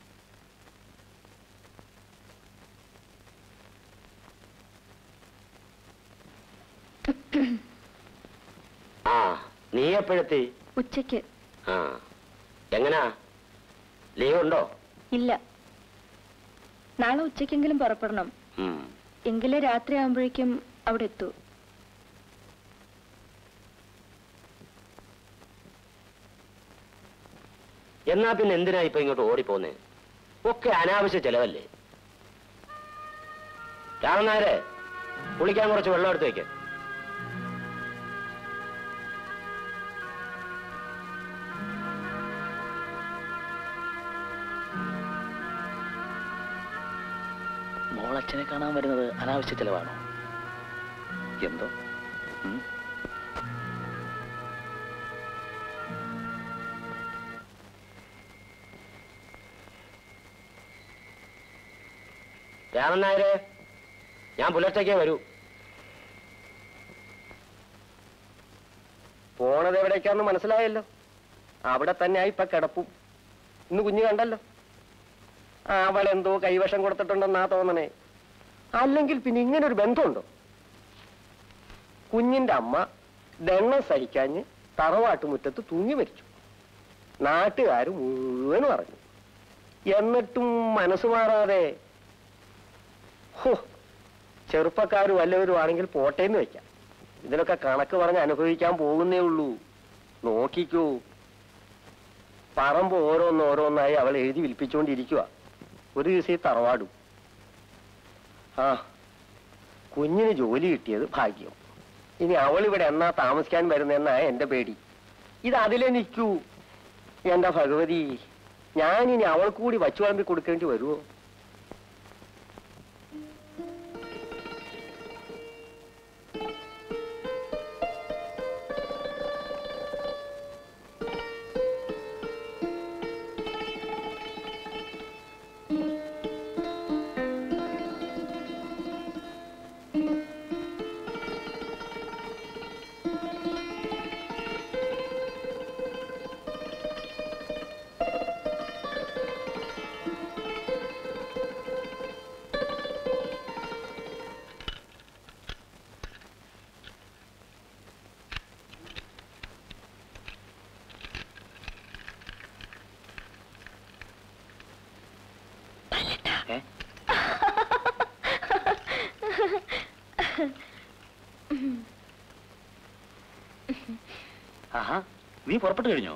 Speaker 5: ആ നീ എപ്പോഴെത്തി
Speaker 6: ഉച്ചയ്ക്ക്
Speaker 5: ആ എങ്ങനാ ലീവ് ഉണ്ടോ
Speaker 6: ഇല്ല നാളെ ഉച്ചയ്ക്കെങ്കിലും പുറപ്പെടണം
Speaker 5: ഉം.
Speaker 6: എങ്കിലേ രാത്രി ആകുമ്പോഴേക്കും അവിടെ എത്തൂ
Speaker 5: എന്നാ പിന്നെ എന്തിനാ ഇപ്പൊ ഇങ്ങോട്ട് ഓടിപ്പോന്നേ ഒക്കെ അനാവശ്യ ചെലവല്ലേ രാമൻ നായരെ കുളിക്കാൻ കുറച്ച് വെള്ളം എടുത്ത് വെക്ക്
Speaker 2: മോളച്ഛനെ കാണാൻ വരുന്നത് അനാവശ്യ ചെലവാണോ എന്തോ ഉം?
Speaker 5: രാമൻ നായരെ ഞാൻ പുലർച്ചയ്ക്കേ വരൂ
Speaker 9: പോണത് എവിടേക്കാന്ന് മനസ്സിലായല്ലോ അവിടെ തന്നെ ഇപ്പൊ കിടപ്പും ഇന്ന് കുഞ്ഞ് കണ്ടല്ലോ അവളെന്തോ കൈവശം കൊടുത്തിട്ടുണ്ടെന്നാ തോന്നണേ അല്ലെങ്കിൽ പിന്നെ ഇങ്ങനെ ഒരു ബന്ധമുണ്ടോ കുഞ്ഞിന്റെ അമ്മ ദണ്ണം സഹിക്കാഞ്ഞ് തറവാട്ടുമുറ്റത്ത് തൂങ്ങി മരിച്ചു നാട്ടുകാർ മുഴുവൻ പറഞ്ഞു എന്നിട്ടും മനസ്സ് മാറാതെ ഹോ ചെറുപ്പക്കാർ വല്ലവരും ആണെങ്കിൽ പോട്ടേന്ന് വെക്കാം ഇതിനൊക്കെ കണക്ക് പറഞ്ഞ് അനുഭവിക്കാൻ പോകുന്നേ ഉള്ളൂ നോക്കിക്കൂ പറമ്പ് ഓരോന്ന് ഓരോന്നായി അവൾ എഴുതി വിൽപ്പിച്ചുകൊണ്ടിരിക്കുക ഒരു ദിവസം ഈ തറവാടും ആ കുഞ്ഞിന് ജോലി കിട്ടിയത് ഭാഗ്യം ഇനി അവൾ ഇവിടെ എന്നാ താമസിക്കാൻ വരുന്നെന്നാ എന്റെ പേടി ഇത് അതിലേ നിൽക്കൂ എന്റെ ഭഗവതി ഞാനിനി അവൾക്ക് കൂടി വച്ചു വിളമ്പി കൊടുക്കേണ്ടി വരുമോ
Speaker 2: ആഹാ നീ പുറപ്പെട്ടു കഴിഞ്ഞോ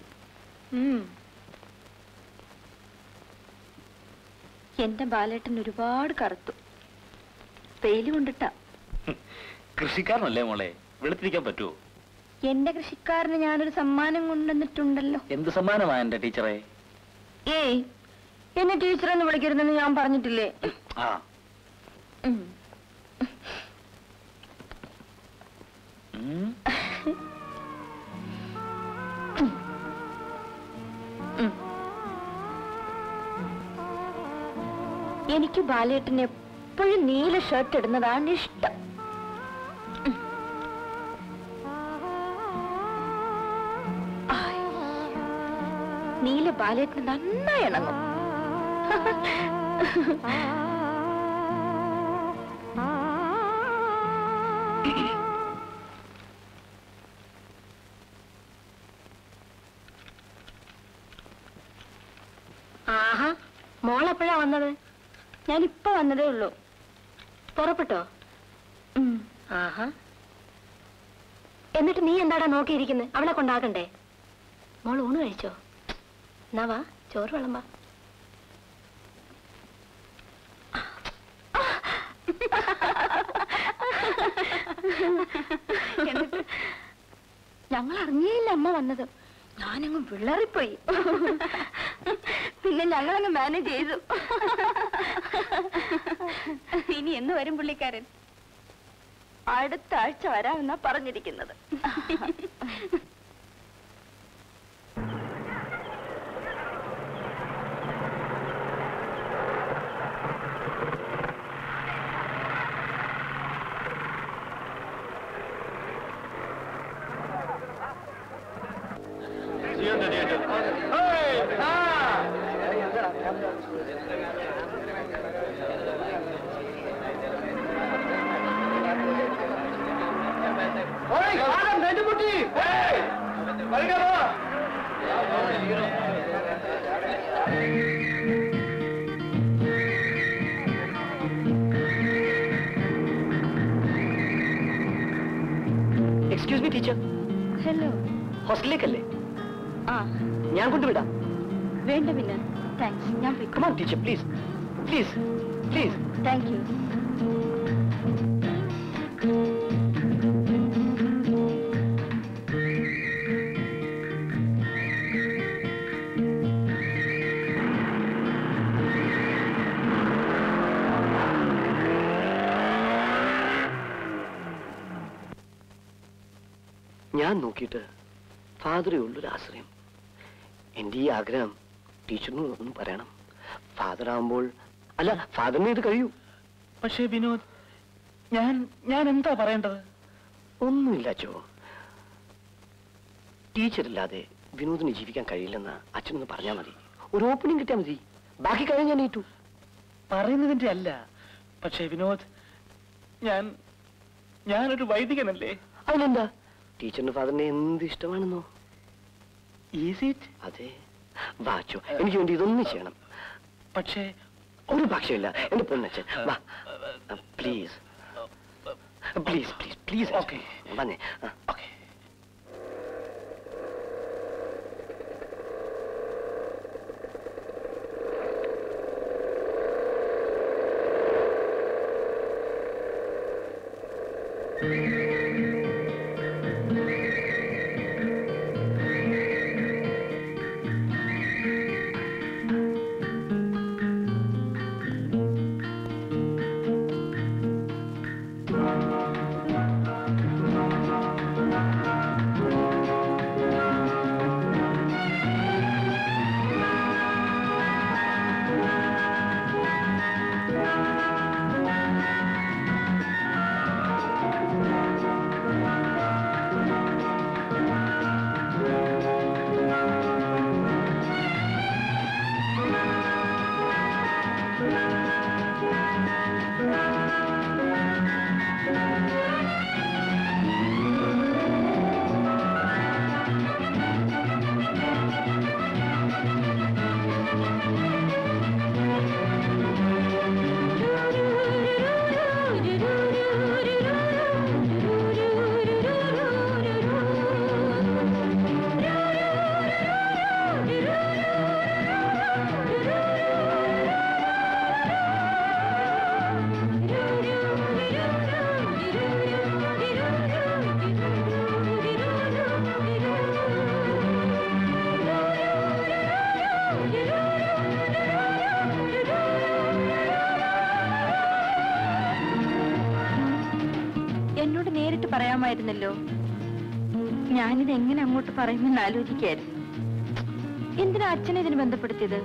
Speaker 3: എന്റെ ബാലേട്ടൻ ഒരുപാട് കറുത്തു വെയില് കൊണ്ടിട്ടാ
Speaker 2: കൃഷിക്കാരനല്ലേ മോളെ വെളുത്തിരിക്കാൻ പറ്റുമോ
Speaker 3: എന്റെ കൃഷിക്കാരന് ഞാനൊരു സമ്മാനം കൊണ്ടുവന്നിട്ടുണ്ടല്ലോ
Speaker 2: എന്ത് സമ്മാനമാ എന്റെ ടീച്ചറെ
Speaker 3: ഏയ് എന്നെ ടീച്ചർ എന്ന് വിളിക്കരുതെന്ന് ഞാൻ പറഞ്ഞിട്ടില്ലേ
Speaker 2: ആ
Speaker 3: ഉം.
Speaker 2: ഉം.
Speaker 3: ഉം. എനിക്ക് ബാലേട്ടൻ എപ്പോഴും നീല ഷർട്ട് ഇടുന്നതാണ് ഇഷ്ടം ഉം. ആയ്. നീല ബാലേട്ടന് നന്നായി ഇണങ്ങും ആഹാ മോളെപ്പോഴാ വന്നത് ഞാനിപ്പോ വന്നതേ ഉള്ളൂ പുറപ്പെട്ടോ ഉം, ആഹാ എന്നിട്ട് നീ എന്താടാ നോക്കിയിരിക്കുന്നത് അവളെ കൊണ്ടാക്കണ്ടേ മോൾ ഊണ് കഴിച്ചോ എന്നാ വാ ചോറ് വിളമ്പാ എന്നിട്ട് ഞങ്ങൾ അറിഞ്ഞേയില്ല അമ്മ വന്നത് ഞാനങ്ങ് വിളറിപ്പോയി പിന്നെ ഞങ്ങളങ്ങ് മാനേജ് ചെയ്തു ഇനി എന്ന് വരും പുള്ളിക്കാരൻ അടുത്ത ആഴ്ച വരാമെന്നാ പറഞ്ഞിരിക്കുന്നത്
Speaker 9: എക്സ്ക്യൂസ് മീ ടീച്ചർ
Speaker 3: ഹലോ
Speaker 9: ഹോസ്റ്റലിലേക്കല്ലേ
Speaker 3: ആ
Speaker 9: ഞാൻ കൊണ്ടുവിടാം
Speaker 3: വേണ്ട പിന്നെ താങ്ക്സ് ഞാൻ പോയി
Speaker 9: come on teacher please please please
Speaker 3: thank you
Speaker 9: ഞാൻ നോക്കിയിട്ട് ഫാദറേ ഉള്ളൊരു ആശ്രയം എൻ്റെ ഈ ആഗ്രഹം ടീച്ചറിനോട് ഒന്ന് പറയണം ഫാദർ ആകുമ്പോൾ അല്ല ഫാദറിന് ഇത് കഴിയൂ
Speaker 8: പക്ഷേ വിനോദ് ഞാൻ ഞാൻ എന്താ പറയേണ്ടത്
Speaker 9: ഒന്നുമില്ല അച്ചോ ടീച്ചറില്ലാതെ വിനോദിന് ജീവിക്കാൻ കഴിയില്ലെന്ന് അച്ഛനൊന്ന് പറഞ്ഞാൽ മതി ഒരു ഓപ്പണിംഗ് കിട്ടിയാൽ മതി ബാക്കി കാര്യം ഞാൻ ഏറ്റു
Speaker 8: പറയുന്നതിന്റെ അല്ല പക്ഷേ വിനോദ് ഞാൻ ഞാനൊരു വൈദികനല്ലേ
Speaker 9: അതിനെന്താ ടീച്ചറിന്റെ ഫാദറിനെ എന്ത് ഇഷ്ടമാണെന്നോ
Speaker 8: ഈസി ഇറ്റ്
Speaker 9: അതെ വാ അച്ചോ എനിക്ക് വേണ്ടി ഇതൊന്നും ചെയ്യണം
Speaker 8: പക്ഷേ
Speaker 9: ഒരു പക്ഷമില്ല എന്റെ പൊന്നച്ഛൻ വാ please please please please
Speaker 8: Okay.
Speaker 9: വന്നേ ആ.
Speaker 8: ഓക്കെ
Speaker 3: എന്നോട് നേരിട്ട് പറയാമായിരുന്നല്ലോ ഞാനിത് എങ്ങനെ അങ്ങോട്ട് പറയുമെന്ന് ആലോചിക്കായിരുന്നു എന്തിനാ അച്ഛനെ ഇതിന് ബന്ധപ്പെടുത്തിയത്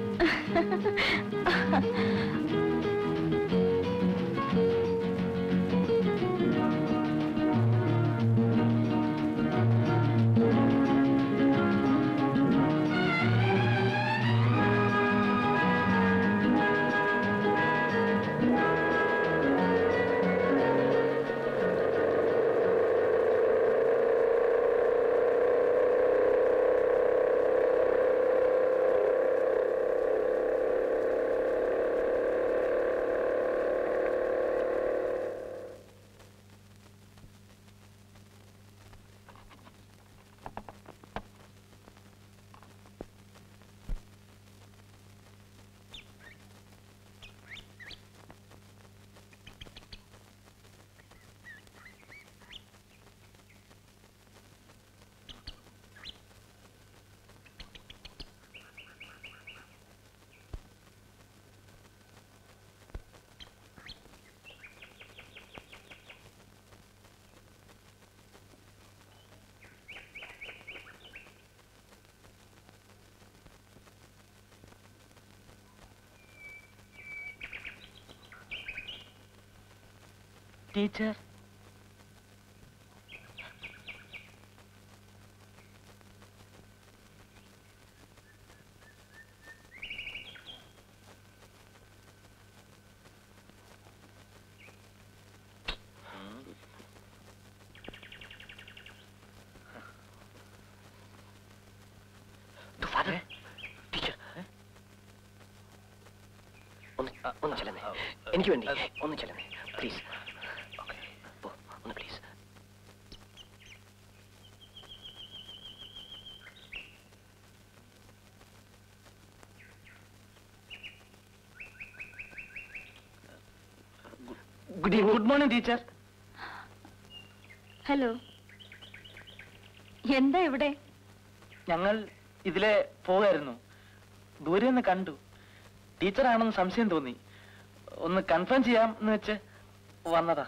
Speaker 8: ടീച്ചർ
Speaker 9: ഫാദർ ടീച്ചർ ഒന്ന് ഒന്ന് ചെല്ലുന്നേ എനിക്ക് വേണ്ടി ഒന്ന് ചെല്ലുന്നേ പ്ലീസ് ഓ ഒന്ന് please
Speaker 8: good good morning teacher
Speaker 3: hello എന്താ ഇവിടെ
Speaker 8: ഞങ്ങൾ ഇതിലെ പോകായിരുന്നു ദൂരെ നിന്ന് കണ്ടു ടീച്ചറാണെന്ന് സംശയം തോന്നി ഒന്ന് കൺഫേം ചെയ്യാം എന്ന് വെച്ച് വന്നതാ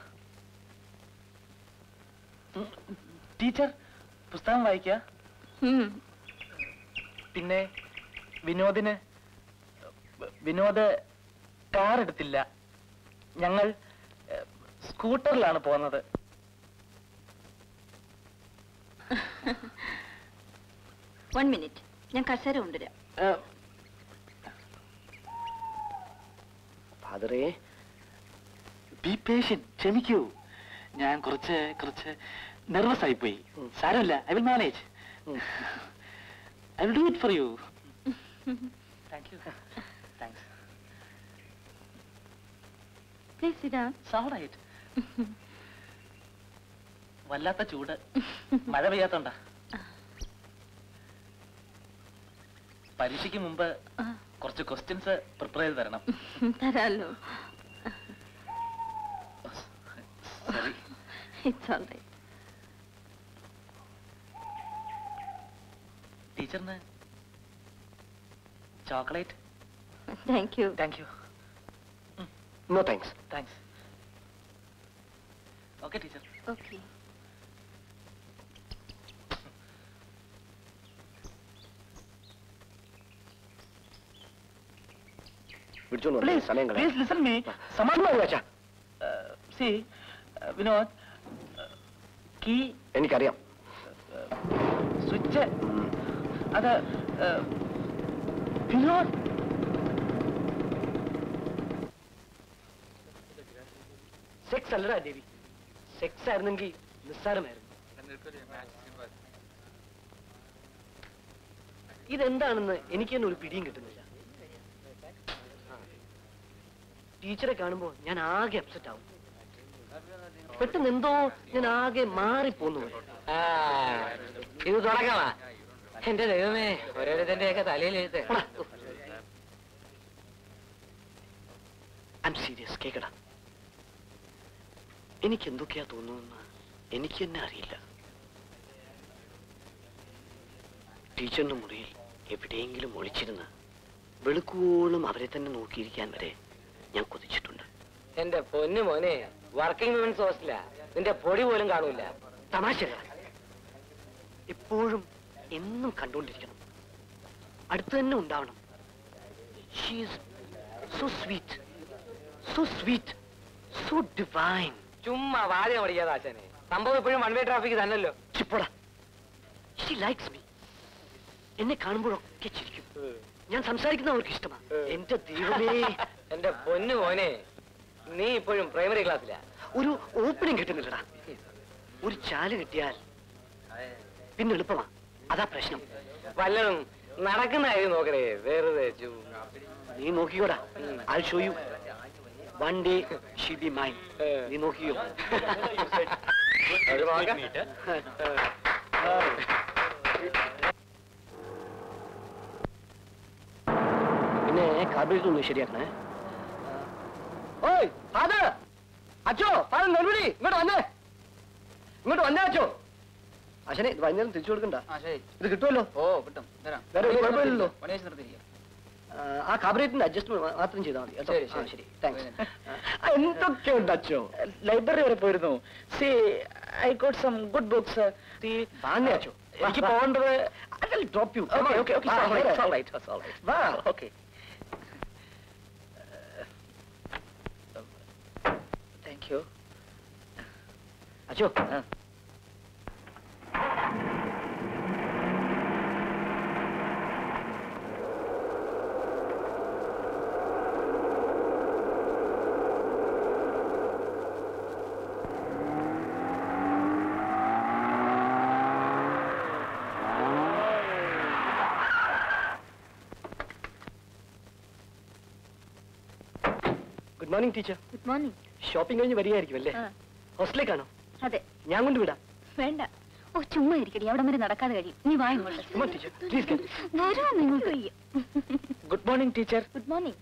Speaker 8: ഉം, ടീച്ചർ പുസ്തകം വായിക്കുക
Speaker 3: ഉം.
Speaker 8: പിന്നെ വിനോദിന് വിനോദ് കാർ എടുത്തില്ല ഞങ്ങൾ ഏഹ്, സ്കൂൾ സ്കൂട്ടറിലാണ് പോകുന്നത്
Speaker 3: വൺ മിനിറ്റ് ഞാൻ കസേര കൊണ്ടുവരാം
Speaker 9: ഫാദറേ
Speaker 8: ബി പേഷ്യൻ ക്ഷമിക്കൂ ഞാൻ കുറച്ച് കുറച്ച് നെർവസ് ആയിപ്പോയി സാരമില്ല I will manage I will do it for you thank you thanks
Speaker 3: please ഇതാ
Speaker 8: സോളായിട്ട് വല്ലാത്ത ചൂട് മഴ പെയ്യാത്തോണ്ടാ പരീക്ഷയ്ക്ക് മുമ്പ് കുറച്ച് ക്വസ്റ്റ്യൻസ് പ്രിപ്പയർ ചെയ്ത് തരണം
Speaker 3: തരാലോ
Speaker 8: സോറി
Speaker 3: ഇറ്റ്സ് ഓൾ റൈറ്റ്
Speaker 8: ടീച്ചറിന് chocolate
Speaker 3: thank you
Speaker 8: thank you
Speaker 9: no thanks
Speaker 8: thanks okay teacher
Speaker 3: okay
Speaker 9: പിടിച്ചോണ്ട് വന്നേ, സമയം കളയാം.
Speaker 8: പ്ലീസ് ലിസൺ മീ
Speaker 9: സമാധാനം അച്ഛാ
Speaker 8: സി വിനോദ് കീ
Speaker 9: എനിക്കറിയാം
Speaker 8: സ്വിച്ച് അത് uh, വിനോദ്
Speaker 9: സെക്സ് അല്ലടാ ദേവി സെക്സ് ആയിരുന്നെങ്കിൽ നിസ്സാരമായിരുന്നു ഇതെന്താണെന്ന് എനിക്ക് തന്നെ ഒരു പിടിയും കിട്ടുന്നില്ല ടീച്ചറെ കാണുമ്പോൾ ഞാൻ ആകെ അപ്സെറ്റ് ആവും പെട്ടെന്ന് എന്തോ ഞാൻ ആകെ മാറിപ്പോന്നു
Speaker 5: ഇത് തുടങ്ങാമാ എന്റെ ദൈവമേ ഓരോരുത്തന്റെയൊക്കെ തലയിൽ എഴുത്ത്
Speaker 9: ഐം സീരിയസ് കേക്കടാ എനിക്ക് എന്തൊക്കെയാ തോന്നുന്നതെന്ന് എനിക്ക് തന്നെ അറിയില്ല ടീച്ചറിന്റെ മുറിയിൽ എവിടെയെങ്കിലും ഒളിച്ചിരുന്ന് വെളുക്കുവോളം അവരെ തന്നെ നോക്കിയിരിക്കാൻ വരെ ഞാൻ കൊതിച്ചിട്ടുണ്ട്
Speaker 5: എന്റെ പൊന്നു മോനെ വർക്കിംഗ് വിമൻസ് ഹോസ്റ്റലാ നിന്റെ പൊടി പോലും കാണൂല
Speaker 9: തമാശകള എപ്പോഴും എന്നും കണ്ടുകൊണ്ടിരിക്കണം അടുത്ത് തന്നെ ഉണ്ടാവണം she's so sweet so sweet so divine
Speaker 5: ചുമ്മാ വാദ്യം പഠിക്കാതെ ആശാനെ സംഭവം ഇപ്പോഴും വൺ വേ ട്രാഫിക് തന്നല്ലോ
Speaker 9: ചിപ്പോടാ ഷീ ലൈക്സ് മീ എന്നെ കാണുമ്പോഴൊക്കെ ചിരിക്കും ഞാൻ സംസാരിക്കുന്ന അവർക്ക് ഇഷ്ടമാണ് എന്റെ ദൈവമേ
Speaker 5: എന്റെ പൊന്നു മോനെ നീ ഇപ്പോഴും പ്രൈമറി ക്ലാസ്സിലാ
Speaker 9: ഒരു ഓപ്പണിംഗ് കിട്ടുന്നില്ലടാ ഒരു ചാല് കിട്ടിയാൽ പിന്നെ എളുപ്പമാ അതാ പ്രശ്നം
Speaker 5: വല്ലതും നടക്കുന്ന കാര്യം നോക്കണേ വെറുതെ ചുമ്മാ.
Speaker 9: നീ നോക്കിക്കോടാ I show you one day she be mine നീ നോക്കിയോ
Speaker 5: ഒരു നോക്കാം.
Speaker 9: പിന്നെ കാർബറേറ്റർ ഒന്ന് ശരിയാക്കണേ ഓയ് ഫാദർ അച്ചോ ഫാദർ നെൽവിളി ഇങ്ങോട്ട് വന്നേ ഇങ്ങോട്ട് വന്നേ അച്ചോ അച്ഛനെ ഇത് വൈകുന്നേരം തിരിച്ചു കൊടുക്കണ്ട ഇത് കിട്ടുമല്ലോ
Speaker 8: ഓ കിട്ടും തരാം
Speaker 9: വേറെ ഒരു കുഴപ്പമില്ലല്ലോ
Speaker 8: പണിയേച്ച് നിർത്തിയിരിക്കുക
Speaker 9: ആ, ആ കാബറേറ്റിന്റെ അഡ്ജസ്റ്റ്മെന്റ് മാത്രം ചെയ്താൽ മതി കേട്ടോ?
Speaker 8: ശരി,
Speaker 9: ആ,
Speaker 8: ശരി.
Speaker 9: ശരി താങ്ക്സ് എന്തൊക്കെയുണ്ട് അച്ചോ
Speaker 8: ലൈബ്രറി വരെ പോയിരുന്നു see I got some good books
Speaker 9: വാങ്ങേ അച്ചോ
Speaker 8: എനിക്ക് പോകേണ്ടത്
Speaker 9: drop you
Speaker 8: Okay, okay, okay, it's all right, it's all right, it's all right.
Speaker 9: വാ
Speaker 8: ഓക്കെ താങ്ക് യു
Speaker 9: അച്ചോ good morning teacher
Speaker 3: good morning
Speaker 9: shopping കഴിഞ്ഞ് വരികയായിരിക്കും അല്ലേ
Speaker 3: ആ.
Speaker 9: ഹോസ്റ്റലിലേക്കാണോ
Speaker 3: അതെ
Speaker 9: ഞാൻ കൊണ്ടുവിടാം
Speaker 3: വേണ്ട ഓ ചുമ്മാ ഇരിക്കടി അവിടെ വരെ നടക്കാതെ കഴിയും നീ വാ ഇങ്ങോട്ട്
Speaker 9: Come on, teacher. Please get.
Speaker 3: വരുവാ നിങ്ങൾക്ക്
Speaker 8: good morning teacher
Speaker 3: good morning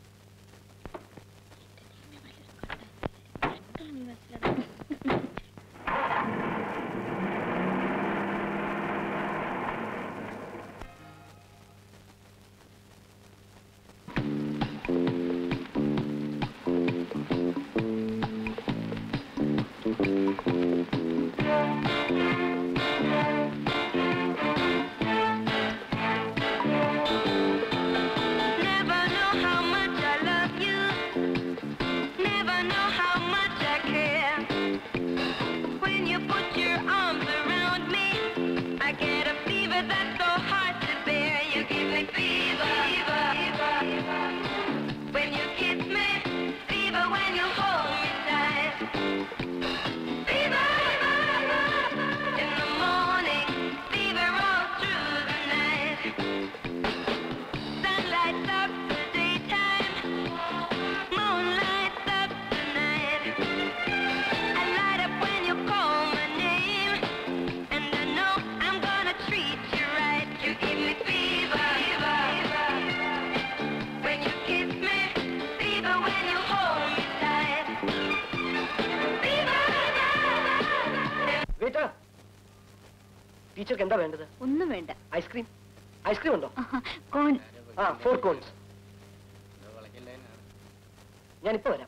Speaker 1: Never know how much I love you. Never know how much I care.
Speaker 9: ടീച്ചർക്ക് എന്താ വേണ്ടത്
Speaker 3: ഒന്നും വേണ്ട
Speaker 9: ഐസ്ക്രീം ഐസ്ക്രീം ഉണ്ടോ
Speaker 3: കോൺ
Speaker 9: ആ ഫോർ കോൺസ് ഞാനിപ്പോ വരാം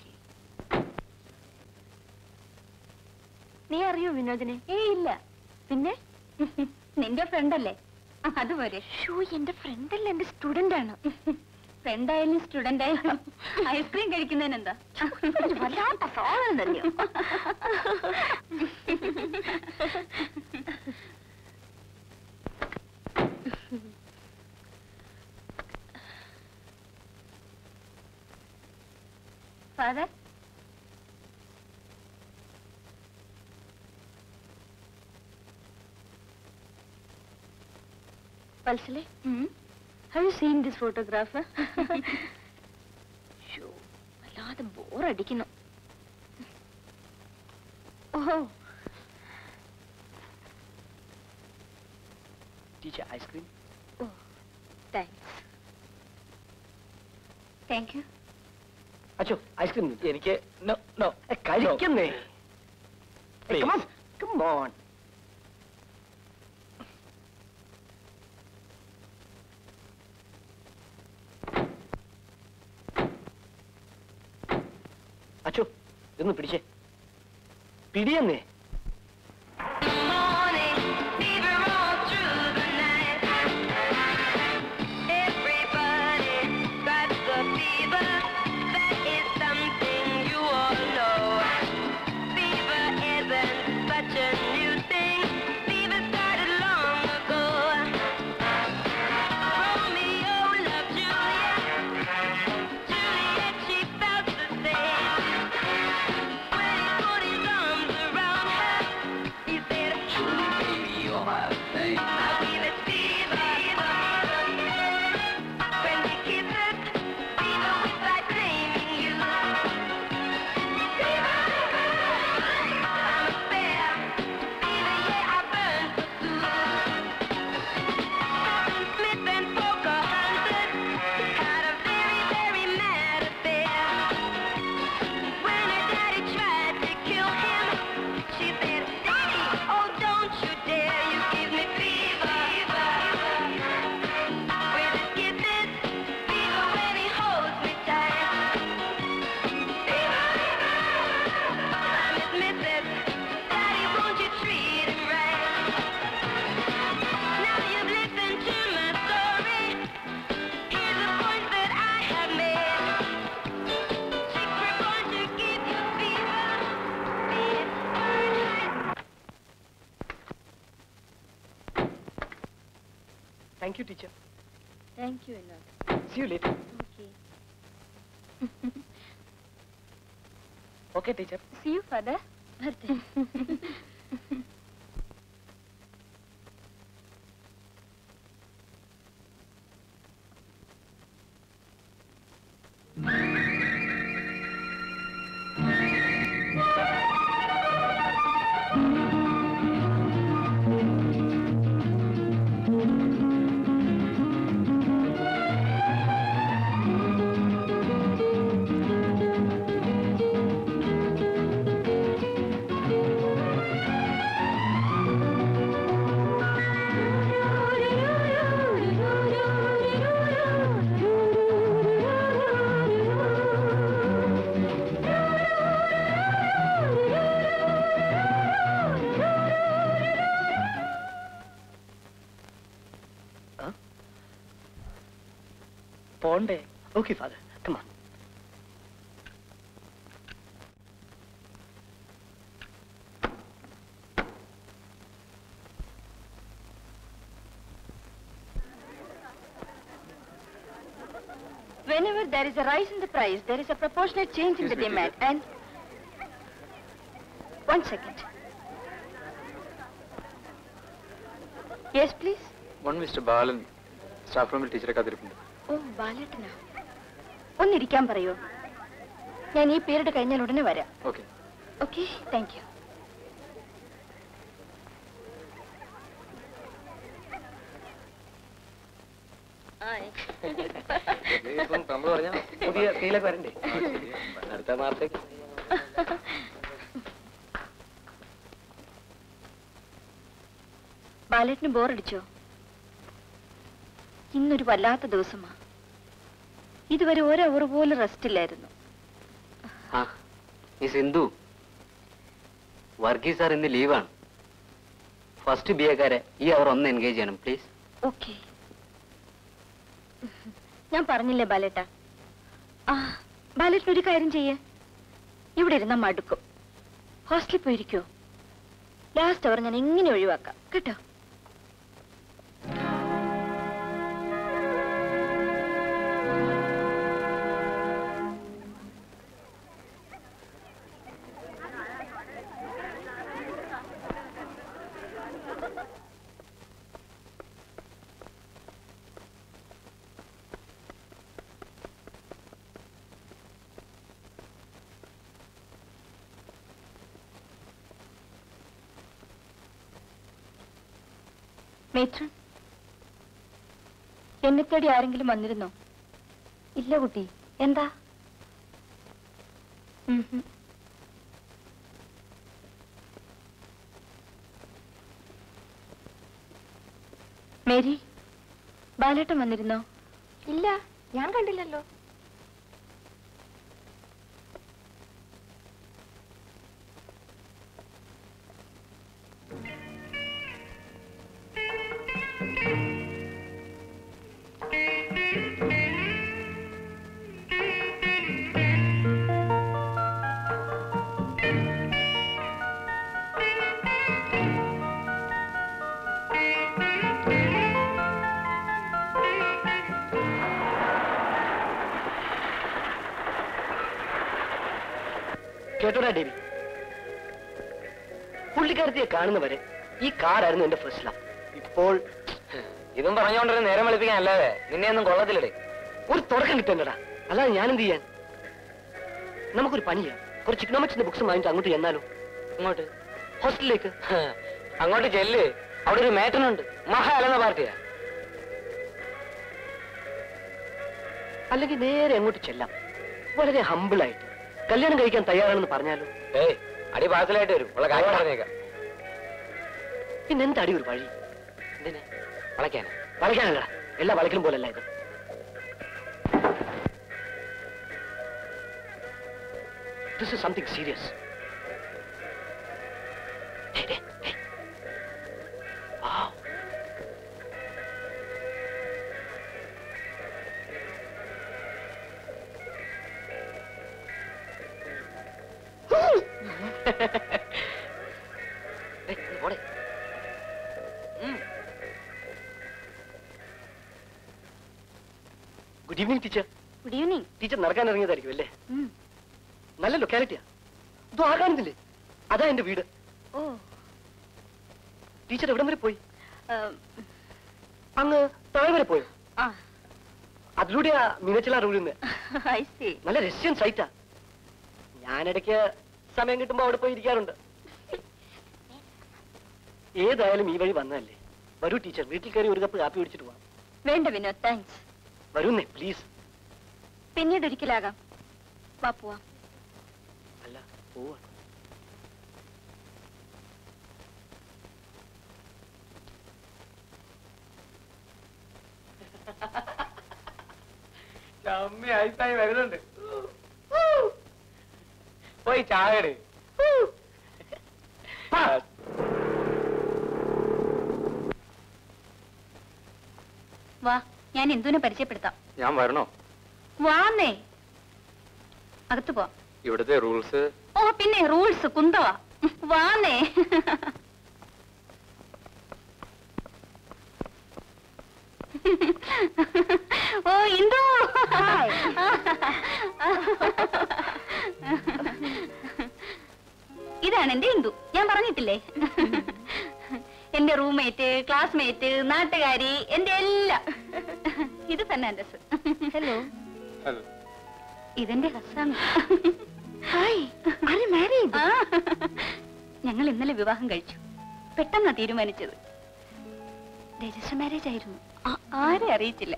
Speaker 3: നീ അറിയോ വിനോദിനെ ഏ ഇല്ല പിന്നെ നിന്റെ ഫ്രണ്ട് അല്ലേ അതുപോലെ ഷൂ എന്റെ ഫ്രണ്ട് അല്ല എന്റെ സ്റ്റുഡന്റ് ആണ് ഫ്രണ്ട് ആയാലും സ്റ്റുഡന്റ് ആയാലും ഐസ്ക്രീം കഴിക്കുന്നതിനെന്താ വല്ലാത്ത സാധനം തന്നെയോ father Palsale, have you seen this photograph? Show വല്ലാതെ ബോറടിക്കുന്നു ഓഹോ
Speaker 9: ടീച്ചർ ഐസ്ക്രീം
Speaker 3: ഓ താങ്ക്സ് താങ്ക് യു
Speaker 9: അച്ഛോ ഐസ്ക്രീം
Speaker 8: എനിക്ക് നോ നോ
Speaker 9: കഴിക്കുന്നേ
Speaker 8: Please.
Speaker 9: കമോൺ അച്ഛോ ഇതൊന്ന് പിടിച്ചേ പിടിയെന്നേ thank you teacher
Speaker 3: thank you Vinod
Speaker 9: see you later
Speaker 3: okay
Speaker 8: okay teacher
Speaker 3: see you father ಬರ್ತೆ
Speaker 8: പോണ്ടേ
Speaker 9: ഓക്കെ ഫാദർ കമാ
Speaker 3: Whenever there is a rise in the price, there is a proportionate change in the demand. And one second. Yes, please.
Speaker 7: One mister Balan staff റൂമിൽ ടീച്ചറെ കാത്തിരിപ്പുണ്ട്
Speaker 3: ഓ ബാലേട്ടനാ ഒന്നിരിക്കാൻ പറയൂ ഞാൻ ഈ പീരീഡ് കഴിഞ്ഞാൽ ഉടനെ വരാം
Speaker 7: ഓക്കെ
Speaker 3: ഓക്കെ താങ്ക് യു
Speaker 9: പുതിയ കയ്യിലൊക്കെ വരണ്ടേ
Speaker 5: അടുത്ത മാസത്തേക്ക്
Speaker 3: ബാലേട്ടിന് ബോറടിച്ചോ ഇന്നൊരു വല്ലാത്ത ദിവസമാ ഇതുവരെ ഒരവർ പോലും റെസ്റ്റ് ഇല്ലായിരുന്നു
Speaker 5: ആ മിസ് ഇന്ദു വർഗീസ് സാർ ഇന്ന് ലീവാണ് ഫസ്റ്റ് ബി എക്കാരെ ഈ അവർ ഒന്ന് എൻഗേജ് ചെയ്യണം പ്ലീസ്
Speaker 3: ഓക്കെ ഞാൻ പറഞ്ഞില്ലേ ബാലേട്ട ആ ബാലേട്ടൻ ഒരു കാര്യം ചെയ്യേ ഇവിടെ ഇരുന്ന മടുക്കും ഹോസ്റ്റലിൽ പോയിരിക്കോ ലാസ്റ്റ് അവർ ഞാൻ എങ്ങനെ ഒഴിവാക്കാം കേട്ടോ മേത്രൻ എന്നെ തേടി ആരെങ്കിലും വന്നിരുന്നോ ഇല്ല കുട്ടി എന്താ ഉം ഹും. മേരി ബാലേട്ടൻ വന്നിരുന്നോ ഇല്ല ഞാൻ കണ്ടില്ലല്ലോ
Speaker 9: കേട്ടോടാ ഡേവി പുള്ളിക്കാരത്തിയെ കാണുന്നവരെ ഈ കാറായിരുന്നു എന്റെ ഫസ്റ്റ് ലവ് ഇപ്പോൾ
Speaker 5: ഇതും പറഞ്ഞുകൊണ്ടൊരു നേരം വെളുപ്പിക്കാൻ അല്ലാതെ നിന്നെ ഒന്നും കൊള്ളത്തില്ലടേ
Speaker 9: ഒരു തുടക്കം കിട്ടണ്ടടാ അല്ലാതെ ഞാൻ എന്ത് ചെയ്യാൻ നമുക്കൊരു പണിയാ കുറച്ച് ഇക്കണോമിക്സിന്റെ ബുക്സ് വാങ്ങിച്ച് അങ്ങോട്ട് ചെന്നാലോ
Speaker 5: ഇങ്ങോട്ട്
Speaker 9: ഹോസ്റ്റലിലേക്ക്
Speaker 5: അങ്ങോട്ട് ചെല്ല് അവിടെ ഒരു മേറ്റനുണ്ട് മഹാ അലന്ന പാർട്ടിയാ
Speaker 9: അല്ലെങ്കിൽ നേരെ അങ്ങോട്ട് ചെല്ലാം വളരെ ഹമ്പിളായിട്ട് കല്യാണം കഴിക്കാൻ തയ്യാറാണെന്ന് പറഞ്ഞാലോ
Speaker 5: ഏയ് അടി പാർസലായിട്ട് വരും ഉള്ള കാര്യം പറഞ്ഞേക്കാം
Speaker 9: പിന്നെ എന്താടി ഒരു വഴി
Speaker 5: എന്തിനാ വളയ്ക്കാനാ
Speaker 9: വളയ്ക്കാനല്ല എല്ലാ വളയ്ക്കലും പോലല്ല ഇത് ദിസ് ഇസ് സംതിങ് സീരിയസ്
Speaker 5: പോടെ
Speaker 9: good evening teacher
Speaker 3: good evening
Speaker 9: teacher നടക്കാൻ ഇറങ്ങിയതായിരിക്കും അല്ലേ നല്ല ലൊക്കാലിറ്റിയാ ഇതോ ആ കാണുന്നില്ലേ അതാ എന്റെ വീട്
Speaker 3: ഓ
Speaker 9: ടീച്ചർ എവിടം വരെ പോയി
Speaker 3: ഉം,
Speaker 9: അങ്ങ് താഴെ വരെ പോയോ
Speaker 3: ആ
Speaker 9: അതിലൂടെയാ മീനച്ചില റൂളിന്ന്
Speaker 3: ഐ സി
Speaker 9: നല്ല രഹസ്യം സൈറ്റാ ഞാനിടയ്ക്ക് സമയം കിട്ടുമ്പോ അവിടെ പോയി ഇരിക്കാറുണ്ട് ഏതായാലും ഈ വഴി വന്നതല്ലേ വരൂ ടീച്ചർ വീട്ടിൽ കയറി ഒരു കപ്പ് കാപ്പി കുടിച്ചിട്ട് പോവാം
Speaker 3: വേണ്ട വിനോദ് താങ്ക്സ്
Speaker 9: വരൂന്നേ പ്ലീസ്
Speaker 3: പിന്നീട് ഒരിക്കലാകാം വാ പോവാം
Speaker 9: അല്ല പോവാ
Speaker 8: അമ്മ ഐസായി വരുന്നുണ്ട് പോയി ചാകട്
Speaker 3: വാ ഞാൻ ഇന്ദുവിനെ പരിചയപ്പെടുത്താം
Speaker 7: ഞാൻ വരണോ
Speaker 3: വാന്നേ അകത്ത് പോ
Speaker 7: ഇവിടുത്തെ റൂൾസ്
Speaker 3: ഓ പിന്നെ റൂൾസ് കുന്തവാ വാന്നേ ഓ ഇന്ദു ഇതാണ് എന്റെ ഇന്ദു ഞാൻ പറഞ്ഞിട്ടില്ലേ എന്റെ റൂംമേറ്റ് ക്ലാസ്മേറ്റ് നാട്ടുകാരി എന്റെ എല്ലാം ഇത് ഫെർണാണ്ടസ് ഹലോ
Speaker 7: ഹലോ
Speaker 3: ഇതെന്റെ ഹസ്സാണ് ഹായ് ആര് മാരീഡ് ഞങ്ങൾ ഇന്നലെ വിവാഹം കഴിച്ചു പെട്ടെന്നാ തീരുമാനിച്ചത് രജിസ്റ്റർ മാരേജ് ആയിരുന്നു ആ- ആരെ അറിയിച്ചില്ല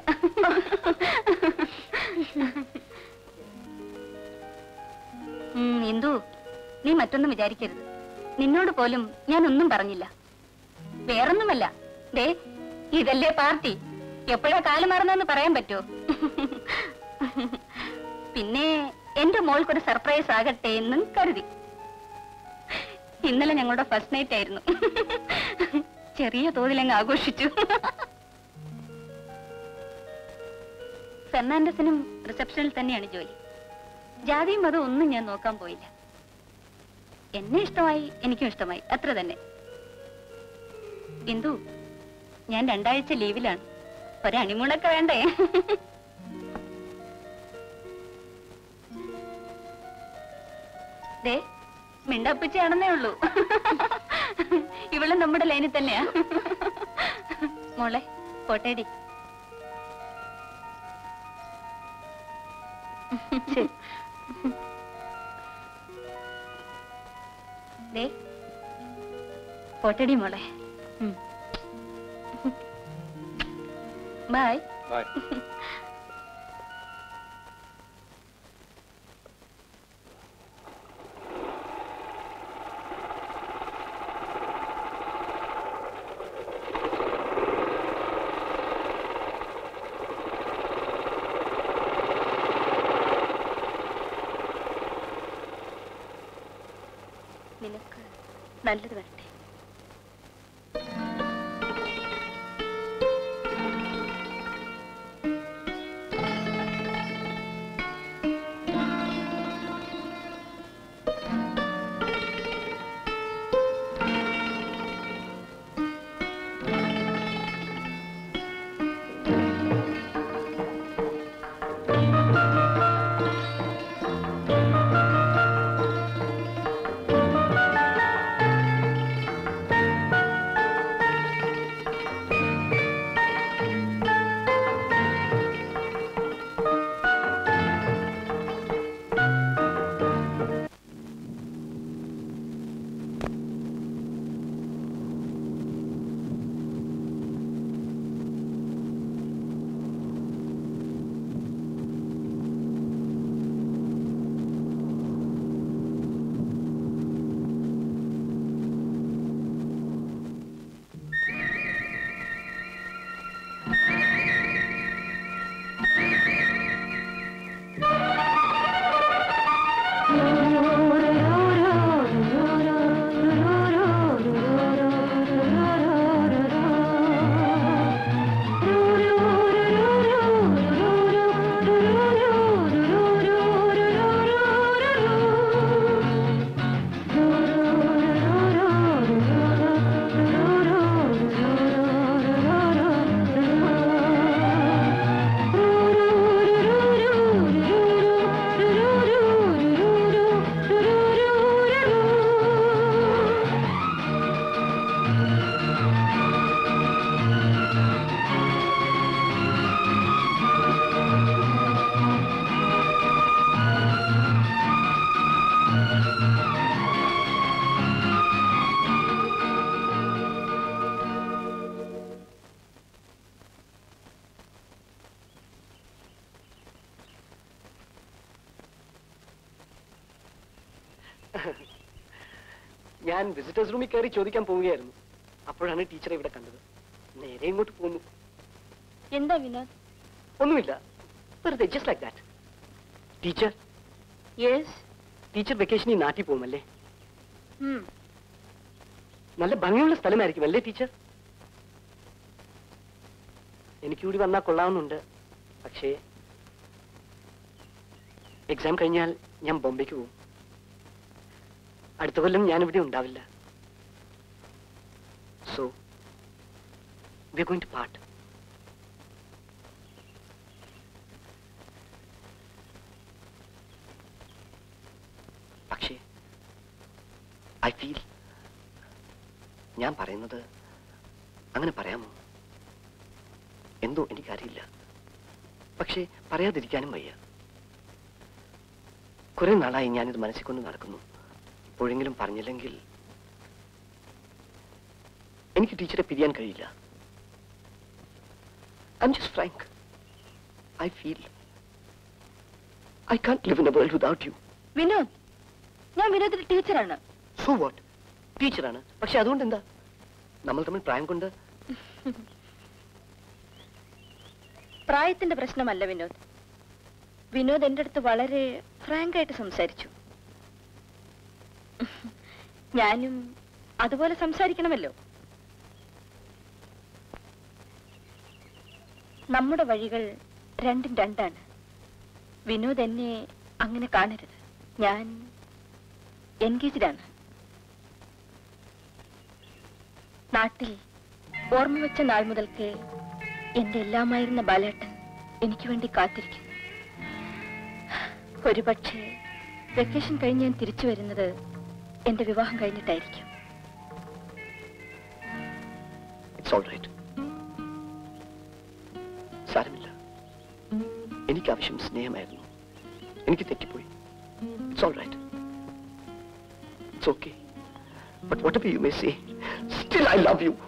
Speaker 3: ഉം, ഇന്ദു നീ മറ്റൊന്നും വിചാരിക്കരുത് നിന്നോട് പോലും ഞാൻ ഒന്നും പറഞ്ഞില്ല വേറൊന്നുമല്ല ദേ ഇതല്ലേ പാർട്ടി എപ്പോഴാ കാല് മാറുന്നെന്ന് പറയാൻ പറ്റുമോ പിന്നെ എന്റെ മോൾക്കൊരു സർപ്രൈസ് ആകട്ടെ എന്നും കരുതി ഇന്നലെ ഞങ്ങളുടെ ഫസ്റ്റ് നൈറ്റ് ആയിരുന്നു ചെറിയ തോതിലങ്ങ് ആഘോഷിച്ചു ഫെർണാണ്ടസിനും റിസപ്ഷനിൽ തന്നെയാണ് ജോലി ജാതിയും മതം ഒന്നും ഞാൻ നോക്കാൻ പോയില്ല എന്നെ ഇഷ്ടമായി എനിക്കും ഇഷ്ടമായി അത്ര തന്നെ ഇന്ദു ഞാൻ രണ്ടാഴ്ച ലീവിലാണ് ഒരു അണിമൂണൊക്കെ വേണ്ടേ ദേ മിണ്ടപ്പിച്ചാണെന്നേ ഉള്ളൂ ഇവള് നമ്മുടെ ലൈനിൽ തന്നെയാ മോളെ പോട്ടേടി ശരി ദേ പോട്ടടി മോളെ ബൈ
Speaker 7: ബൈ
Speaker 3: നിനക്ക് നല്ലത് വരട്ടെ
Speaker 9: ഞാൻ വിസിറ്റേഴ്സ് റൂമിൽ കയറി ചോദിക്കാൻ പോവുകയായിരുന്നു അപ്പോഴാണ് ടീച്ചറെ ഇവിടെ കണ്ടത് നേരെ ഇങ്ങോട്ട് പോന്നു
Speaker 3: എന്താ വിനോദ്
Speaker 9: ഒന്നുമില്ല വെറുതെ just like that teacher
Speaker 3: yes
Speaker 9: teacher വെക്കേഷനിൽ നാട്ടിൽ പോകുമല്ലേ നല്ല ഭംഗിയുള്ള സ്ഥലമായിരിക്കും അല്ലേ ടീച്ചർ എനിക്ക് കൂടി വന്നാൽ കൊള്ളാവുന്നുണ്ട് പക്ഷേ എക്സാം കഴിഞ്ഞാൽ ഞാൻ ബോംബെക്ക് പോകും അടുത്ത കൊല്ലം ഞാനിവിടെ ഉണ്ടാവില്ല so we going to part പക്ഷേ ഐ ഫീൽ ഞാൻ പറയുന്നത് അങ്ങനെ പറയാമോ എന്തോ എനിക്കറിയില്ല പക്ഷേ പറയാതിരിക്കാനും വയ്യ കുറെ നാളായി ഞാനിത് മനസ്സിൽ കൊണ്ട് നടക്കുന്നു ഇപ്പോഴെങ്കിലും പറഞ്ഞില്ലെങ്കിൽ എനിക്ക് ടീച്ചറെ പിരിയാൻ കഴിയില്ല I am just frank I feel I can live in a world without you
Speaker 3: Vinod ഞാൻ വിനോദിന്റെ ടീച്ചറാണ്
Speaker 9: സോ വാട്ട് ടീച്ചറാണ് പക്ഷെ അതുകൊണ്ട് എന്താ നമ്മൾ തമ്മിൽ പ്രായം കൊണ്ട്
Speaker 3: പ്രായത്തിന്റെ പ്രശ്നമല്ല വിനോദ് വിനോദ് എൻ്റെ അടുത്ത് വളരെ ഫ്രാങ്ക് ആയിട്ട് സംസാരിച്ചു ഞാനും അതുപോലെ സംസാരിക്കണമല്ലോ നമ്മുടെ വഴികൾ രണ്ടും രണ്ടാണ് വിനോദ് എന്നെ അങ്ങനെ കാണരുത് ഞാൻ എൻഗേജ്ഡ് ആണ് നാട്ടിൽ ഓർമ്മ വെച്ച നാൾ മുതൽക്ക് എന്റെ എല്ലാമായിരുന്ന ബാലേട്ടൻ എനിക്ക് വേണ്ടി കാത്തിരിക്കുന്നു ഒരുപക്ഷെ വെക്കേഷൻ കഴിഞ്ഞ് ഞാൻ തിരിച്ചു വരുന്നത് എന്റെ വിവാഹം കഴിഞ്ഞിട്ടായിരിക്കും
Speaker 9: ഇറ്റ്സ് ഓൾ റൈറ്റ് സാരമില്ല എനിക്ക് ആവശ്യം സ്നേഹമായിരുന്നു എനിക്ക് തെറ്റിപ്പോയി it's all right it's okay but whatever you may say still I love you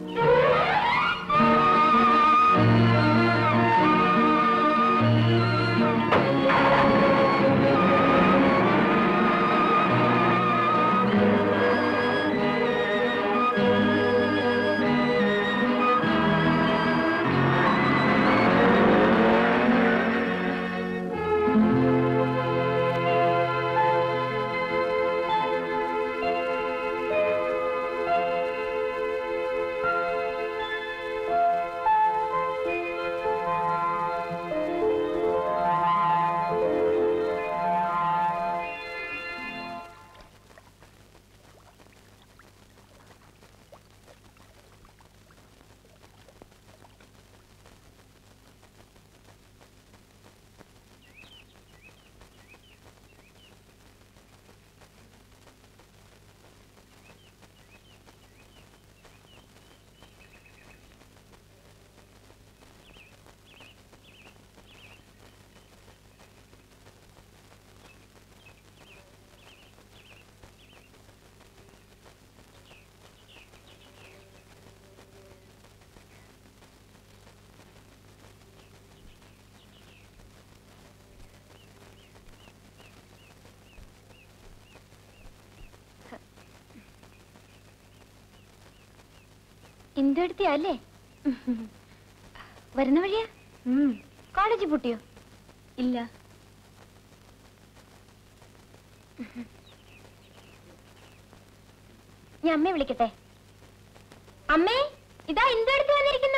Speaker 1: എന്തെടുത്തിയാ അല്ലേ വരുന്ന വഴിയാ കോളേജ് പൂട്ടിയോ ഇല്ല ഞാൻ അമ്മയെ വിളിക്കട്ടെ അമ്മേ ഇതാ എന്തെടുത്ത് വന്നിരിക്കുന്നു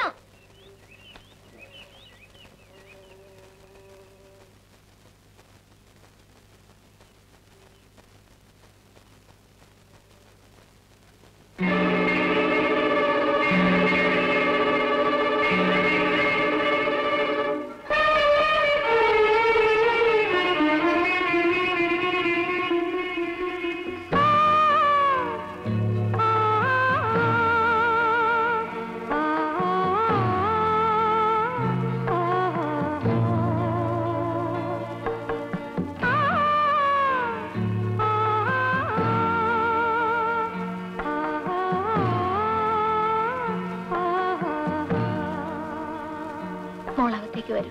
Speaker 3: മോളകത്തേക്ക് വരും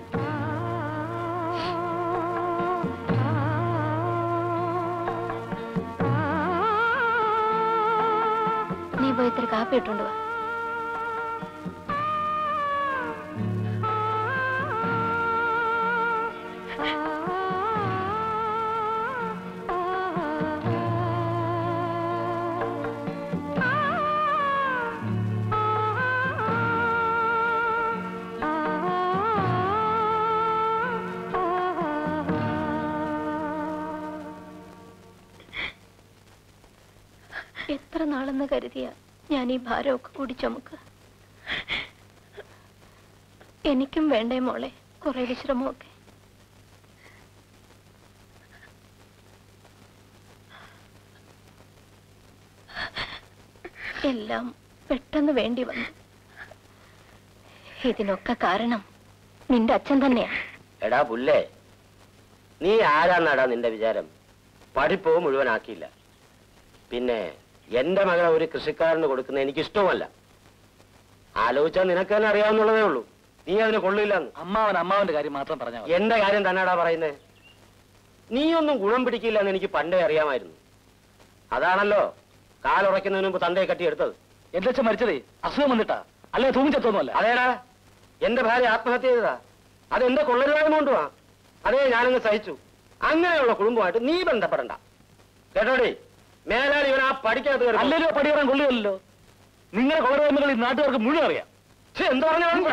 Speaker 3: നീ പോയി ഇത്തിരി കാപ്പി ഇട്ടുകൊണ്ട് വാ എത്ര നാളെന്ന് കരുതിയ ഞാൻ ഈ ഭാരമൊക്കെ കൂടി ചുമക്കുക എനിക്കും വേണ്ടേ മോളെ കുറെ വിശ്രമമൊക്കെ എല്ലാം പെട്ടെന്ന് വേണ്ടി വന്നു ഇതിനൊക്കെ കാരണം നിന്റെ അച്ഛൻ തന്നെയാ
Speaker 5: എടാ പുല്ലേ നീ ആരാന്നാടാ നിന്റെ വിചാരം പഠിപ്പോ മുഴുവനാക്കിയില്ല പിന്നെ എന്റെ മകളെ ഒരു കൃഷിക്കാരന് കൊടുക്കുന്ന എനിക്ക് ഇഷ്ടവുമല്ല ആലോചിച്ചാൽ നിനക്ക് തന്നെ അറിയാവുന്നുള്ളതേ ഉള്ളൂ നീ അതിന് കൊള്ളില്ലെന്ന്
Speaker 8: അമ്മാവൻ അമ്മാവന്റെ കാര്യം മാത്രം പറഞ്ഞാൽ മതി.
Speaker 5: എന്റെ കാര്യം തന്നെടാ പറയുന്നേ നീയൊന്നും ഗുണം പിടിക്കില്ല എന്ന് എനിക്ക് പണ്ടേ അറിയാമായിരുന്നു അതാണല്ലോ കാലുറയ്ക്കുന്നതിന് മുമ്പ് തന്തയെ കട്ടിയെടുത്തത്
Speaker 8: എന്റെ അച്ഛൻ മരിച്ചതേ അസുഖം വന്നിട്ടാ
Speaker 2: അല്ലെ തൂങ്ങിച്ചെത്തൊന്നുമല്ല
Speaker 9: അതേടാ എന്റെ ഭാര്യ ആത്മഹത്യ ചെയ്തതാ അതെന്റെ കൊള്ളരുവായ്മ കൊണ്ടുവാ അതേ ഞാനങ്ങ് സഹിച്ചു അങ്ങനെയുള്ള കുടുംബമായിട്ട് നീ ബന്ധപ്പെടണ്ട കേട്ടോടി മേലാൽ ഇവൻ ആ പഠിക്കാത്ത കയറി പോ.
Speaker 2: അല്ലല്ലോ പടി കയറാൻ കൊള്ളുകയല്ലോ നിങ്ങളുടെ കൊളരായ്മകൾ ഈ നാട്ടുകാർക്ക് മുഴുവൻ അറിയാം
Speaker 9: ഛെ, എന്ത് പറഞ്ഞു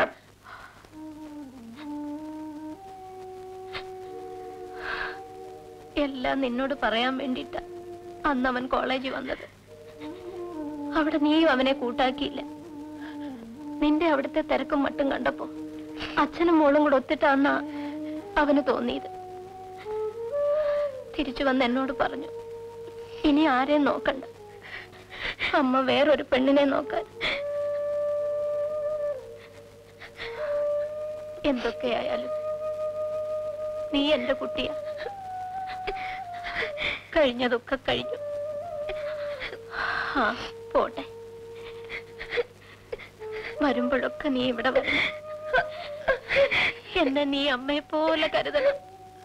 Speaker 1: എല്ലാം നിന്നോട് പറയാൻ വേണ്ടിട്ട അന്ന് അവൻ കോളേജിൽ വന്നത് അവിടെ നീയും അവനെ കൂട്ടാക്കിയില്ല നിന്റെ അവിടുത്തെ തിരക്കും മട്ടും കണ്ടപ്പോ അച്ഛനും മോളും കൂടെ ഒത്തിട്ടാന്നാ അവന് തോന്നിയത് തിരിച്ചു വന്ന് എന്നോട് പറഞ്ഞു ഇനി ആരെയും നോക്കണ്ട അമ്മ വേറൊരു പെണ്ണിനെ നോക്കാൻ എന്തൊക്കെയായാലും നീ എന്റെ കുട്ടിയാ കഴിഞ്ഞതൊക്കെ കഴിഞ്ഞു ആ പോട്ടെ വരുമ്പോഴൊക്കെ നീ ഇവിടെ വരണം എന്നെ നീ അമ്മയെ പോലെ കരുതണം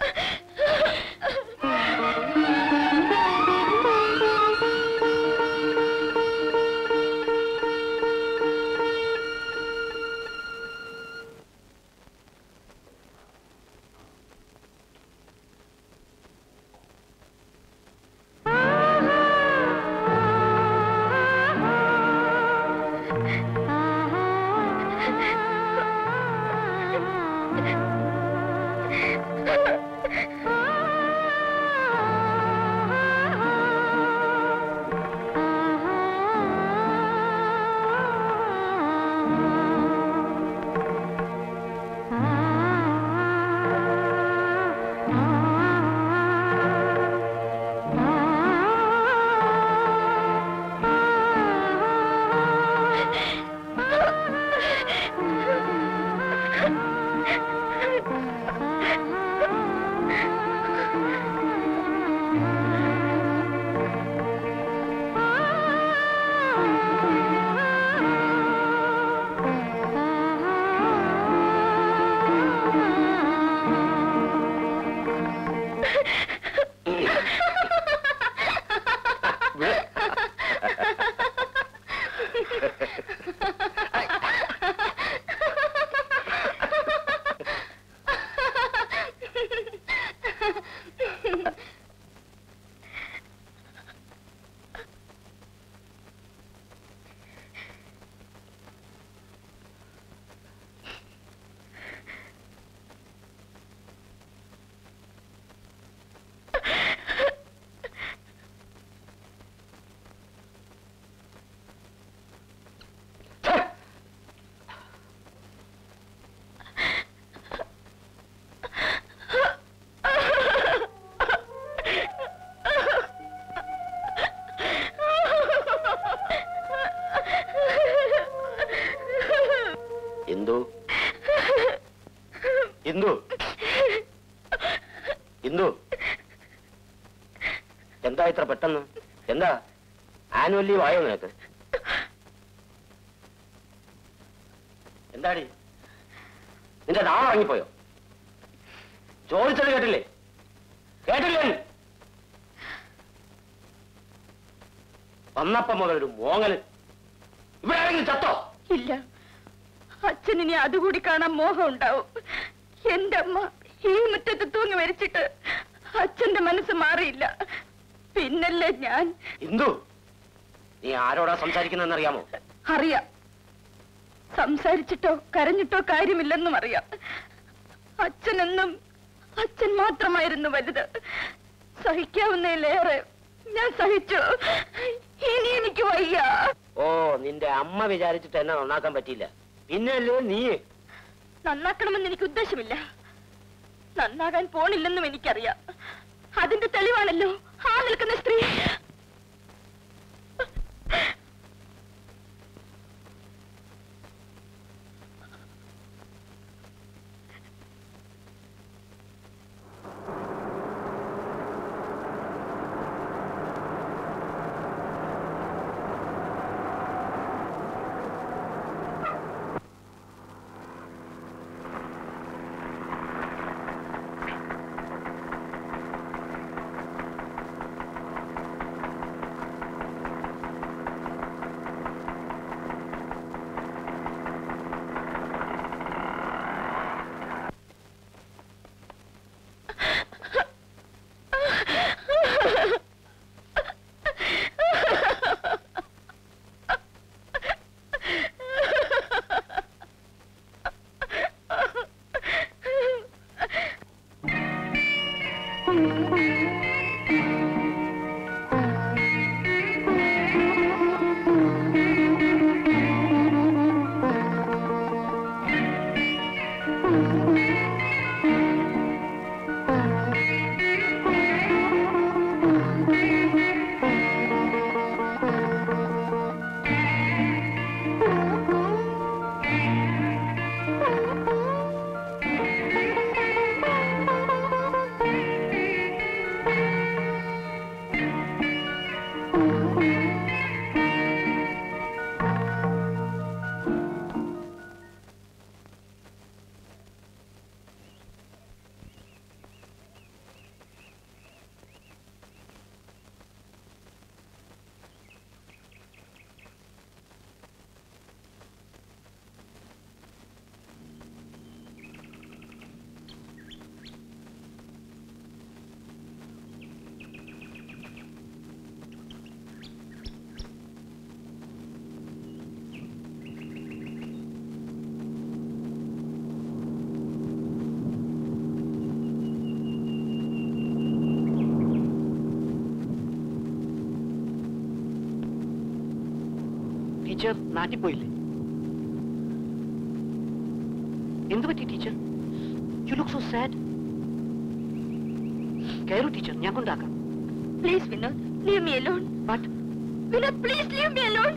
Speaker 9: ഇന്ദു ഇന്ദു ഇന്ദു എന്താ ഇത്ര പെട്ടെന്ന് എന്താ ആനുവൽ ലീവ് ആയോ നിനക്ക് എന്താടി നിന്റെ നാളെ വാങ്ങിപ്പോയോ ചോദിച്ചത് കേട്ടില്ലേ കേട്ടില്ലേ നീ? വന്നപ്പം മുതൽ ഒരു മോങ്ങല് ഇവിടെ ആരെങ്കിലും ചത്തോ
Speaker 6: ഇല്ല അച്ഛൻ ഇനി അതുകൂടി കാണാൻ മോഹം ഉണ്ടാവും എന്റെ അമ്മ ഈ മുറ്റത്ത് തൂങ്ങി മരിച്ചിട്ട് അച്ഛന്റെ മനസ്സ് മാറിയില്ല പിന്നല്ലേ ഞാൻ
Speaker 9: ഇന്ദു നീ ആരോടാ സംസാരിക്കുന്നറിയാമോ
Speaker 6: അറിയാം സംസാരിച്ചിട്ടോ കരഞ്ഞിട്ടോ കാര്യമില്ലെന്നും അറിയാം അച്ഛനെന്നും അച്ഛൻ മാത്രമായിരുന്നു വലുത് സഹിക്കാവുന്നതിലേറെ ഞാൻ സഹിച്ചു ഇനി എനിക്ക് വയ്യ
Speaker 9: ഓ നിന്റെ അമ്മ വിചാരിച്ചിട്ട് എന്നെ നന്നാക്കാൻ പറ്റിയില്ല പിന്നല്ലേ നീ
Speaker 6: നന്നാക്കണമെന്ന് എനിക്ക് ഉദ്ദേശമില്ല നന്നാകാൻ പോണില്ലെന്നും എനിക്കറിയാം അതിന്റെ തെളിവാണല്ലോ ആ നിൽക്കുന്ന സ്ത്രീ
Speaker 1: ആ
Speaker 10: ടീച്ചർ നാട്ടിൽ പോയില്ലേ എന്ത് പറ്റി teacher you look so sad കയറൂ ടീച്ചർ ഞാൻ കൊണ്ടാക്കാം
Speaker 6: please Vinod leave me alone
Speaker 10: but
Speaker 6: Vinod please leave me alone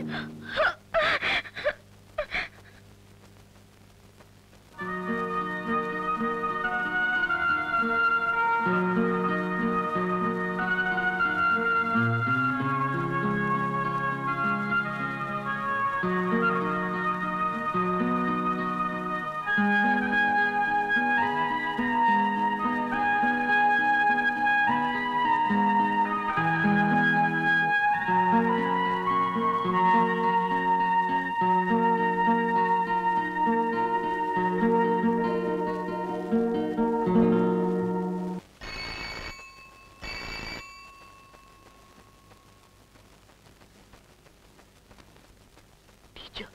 Speaker 10: teacher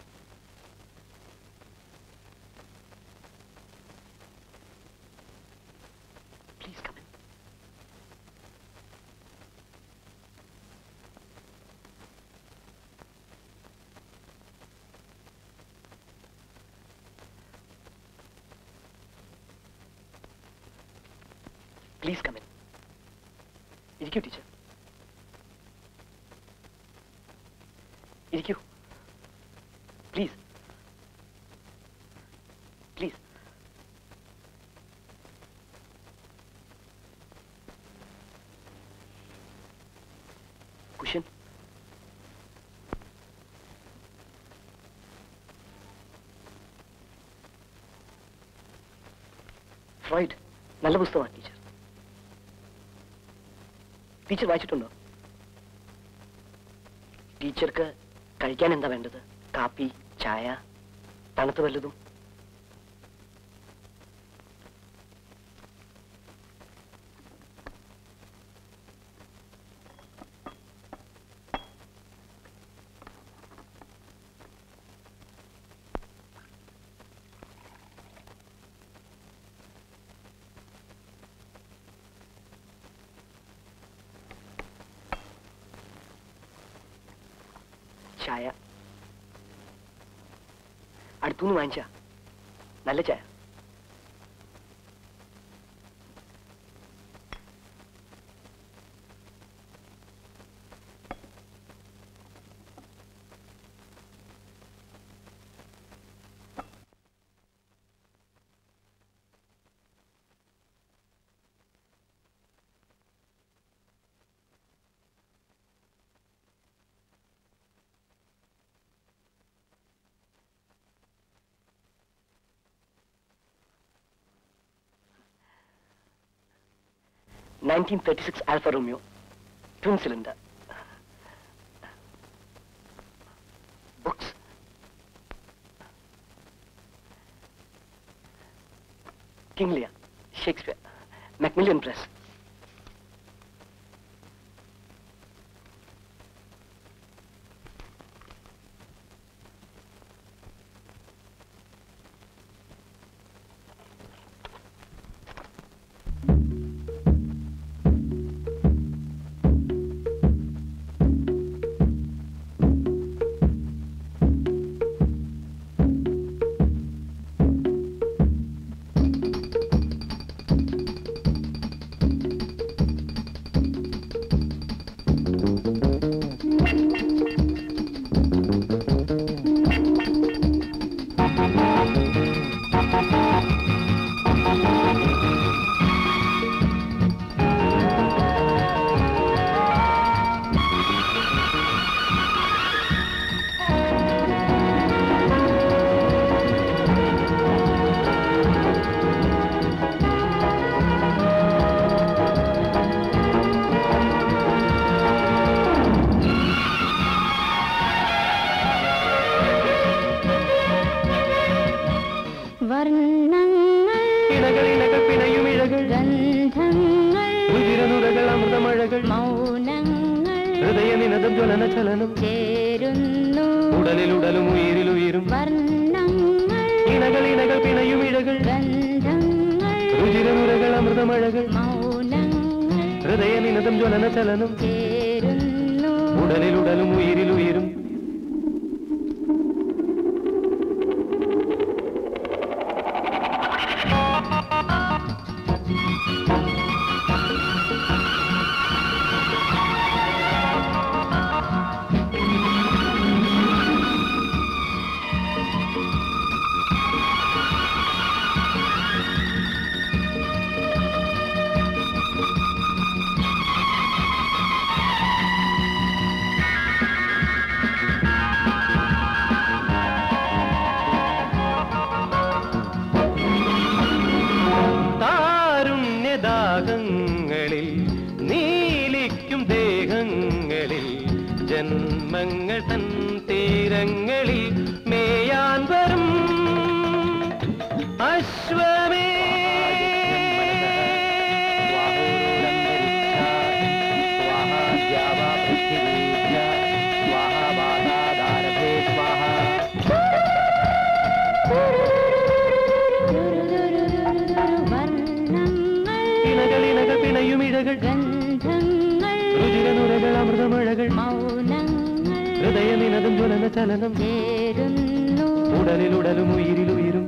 Speaker 10: please come please come ഇരിക്കൂ ടീച്ചർ ഇരിക്കൂ പ്ലീസ് പ്ലീസ് കുഷൻ ഫ്രോയിഡ് നല്ല പുസ്തകമാണ് ടീച്ചർ ടീച്ചർ വായിച്ചിട്ടുണ്ടോ ടീച്ചർക്ക് കഴിക്കാൻ എന്താ വേണ്ടത് കാപ്പി ചായ തണുത്ത് വല്ലതും ചായ അടുത്തുനിന്ന് വാങ്ങിച്ച നല്ല ചായ nineteen thirty six Alfa Romeo twin cylinder books King Lear Shakespeare Macmillan Press
Speaker 6: വർണ്ണങ്ങൾ
Speaker 10: ഇണകൾ ഇണകൾ പിണയും ഇഴകൾ
Speaker 6: ഗന്ധങ്ങൾ
Speaker 10: രുചിരനുരകൾ അമൃതമഴകൾ
Speaker 6: മൗനങ്ങൾ
Speaker 10: ഹൃദയനിനദം ജ്വലന ചലനം
Speaker 6: ചേരുന്നു
Speaker 10: ഉടലിലുടലും ഉയിരിലുയിരും
Speaker 6: വർണ്ണങ്ങൾ
Speaker 10: ഇണകൾ ഇണകൾ പിണയും ഇഴകൾ
Speaker 6: ഗന്ധങ്ങൾ
Speaker 10: രുചിരനുരകൾ അമൃതമഴകൾ
Speaker 6: മൗനങ്ങൾ
Speaker 10: ഹൃദയനിനദം ജ്വലന ചലനം
Speaker 6: ചേരുന്നു
Speaker 10: ഉടലിലുടലും ഉയിരിലുയിരും
Speaker 11: പാപങ്ങൾ തൻ തീരങ്ങളിൽ മേയാൻ വരും അശ്വമേ ഇണകൾ ഇണകൾ പിണയും ഇഴകൾ രുചിരനുരകൾ അമൃതമഴകൾ ഹൃദയമിനതും ജ്വലന ചലനം ഉടലിലുടലും ഉയിരിലുയിരും